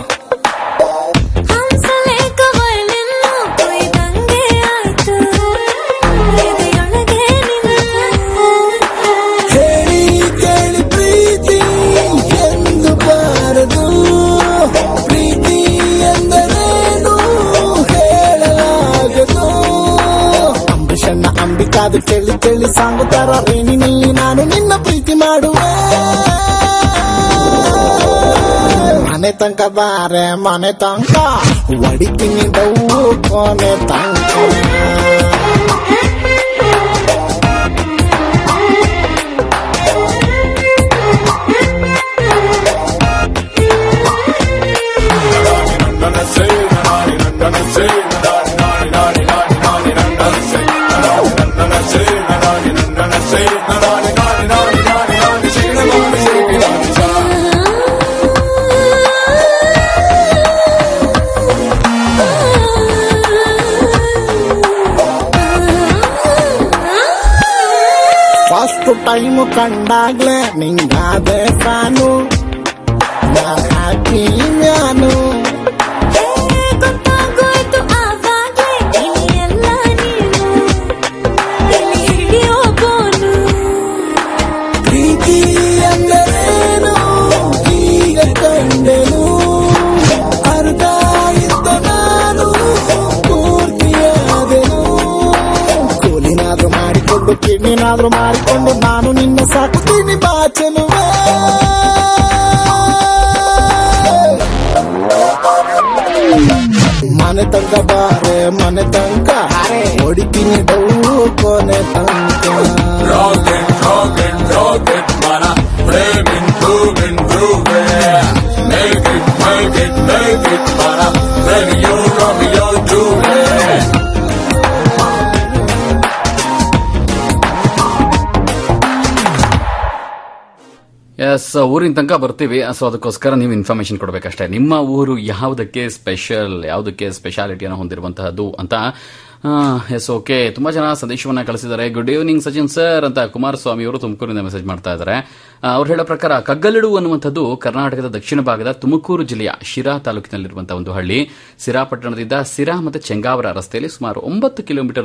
ಹಂಸಲೇಖ ವಯಲಿನ್ನು ಕೊಯ್ದಂಗೆ ಆಯ್ತು ಎದೆಯೊಳಗೆ ನಿನ್ನ ಹೇಳಿ ಕೇಳಿ ಪ್ರೀತಿ ಎಂದು ಬಾರದು ಪ್ರೀತಿ ಎಂದರೇನು ಹೇಳಲಾಗದು ಅಂಬರೀಷಣ್ಣ ಅಂಬಿಕಾದು ಕೇಳಿ ಕೇಳಿ ಸಾಂಗುತ್ತಾರ ರೇಣಿನಲ್ಲಿ ನಾನು ನಿನ್ನ ಪ್ರೀತಿ ಮಾಡುವೆ ಮನೆ ತನಕ ಬಾರೆ ಮನೆ ತನಕ ಹೊಡಿತೀನಿ ಡೌ ಕೊನೆ ತನಕ ಫಸ್ಟ್ ಟೈಮ್ ಕಂಡಾಗ್ಲೆ ನಿಂಗಾದೆ ಫ್ಯಾನು ನಾ ಹ್ಯಾಪಿ ನಾನು ಗೊತ್ತಾಗೋಯ್ತು ಆವಾಗ್ಲೇ ಇಲ್ಲಿ ಎಲ್ಲ ನೀನು ಇಲ್ಲಿ ಹಿಡಿಯೋ ಬೋನು ಪ್ರೀತಿ ಎಂದರೇನು ಈಗ ಕಂಡೆನು ಅರ್ಧ ಇದ್ದ ನಾನು ಪೂರ್ತಿಯಾದೆನು ಕೂಲಿನಾದ್ರೂ ಮಾಡಿಕೊಂಡು ಕಿಣ್ಣಿನಾದ್ರೂ ಮಾಡಿಕೊಂಡು ನಾನು ನಿನ್ನ ಸಾಕುತ್ತೀನಿ ಬಾಚಲುವೆ ಮನೆ ತನಕ ಬಾರೆ ಮನೆ ತನಕ ಹೊಡಿತೀನಿ ಡೌ ಕೊನೆ ತನಕ Rock it, rock it, rock it, mana. Flaming, blooming, grooving. Make it, make it, make it, mana. Romeo, Romeo, Juliet. Yes ಊರಿನ ತನಕ ಬರ್ತೀವಿ ಸೊ ಅದಕ್ಕೋಸ್ಕರ ನೀವು ಇನ್ಫಾರ್ಮೇಶನ್ ಕೊಡಬೇಕಷ್ಟೇ ನಿಮ್ಮ ಊರು ಯಾವುದಕ್ಕೆ ಸ್ಪೆಷಲ್ ಯಾವುದಕ್ಕೆ ಸ್ಪೆಷಾಲಿಟಿಯನ್ನು ಹೊಂದಿರುವಂತಹದ್ದು ಅಂತ ಎಸ್ ಓಕೆ ತುಂಬಾ ಜನ ಸಂದೇಶವನ್ನ ಕಳಿಸಿದ್ದಾರೆ ಗುಡ್ ಈವ್ನಿಂಗ್ ಸಚಿನ್ ಸರ್ ಅಂತ ಕುಮಾರಸ್ವಾಮಿ ಅವರು ತುಮಕೂರಿನಿಂದ ಮೆಸೇಜ್ ಮಾಡ್ತಾ ಇದ್ದಾರೆ ಆ, ಅವ್ರು ಹೇಳೋ ಪ್ರಕಾರ ಕಗ್ಗಲಡು ಅನ್ನುವಂಥದ್ದು ಕರ್ನಾಟಕದ ದಕ್ಷಿಣ ಭಾಗದ ತುಮಕೂರು ಜಿಲ್ಲೆಯ ಶಿರಾ ತಾಲೂಕಿನಲ್ಲಿರುವಂತಹ ಒಂದು ಹಳ್ಳಿ ಸಿರಾ ಪಟ್ಟಣದಿಂದ ಸಿರಾ ಮತ್ತು ಚೆಂಗಾವರ ರಸ್ತೆಯಲ್ಲಿ ಸುಮಾರು ಒಂಬತ್ತು ಕಿಲೋಮೀಟರ್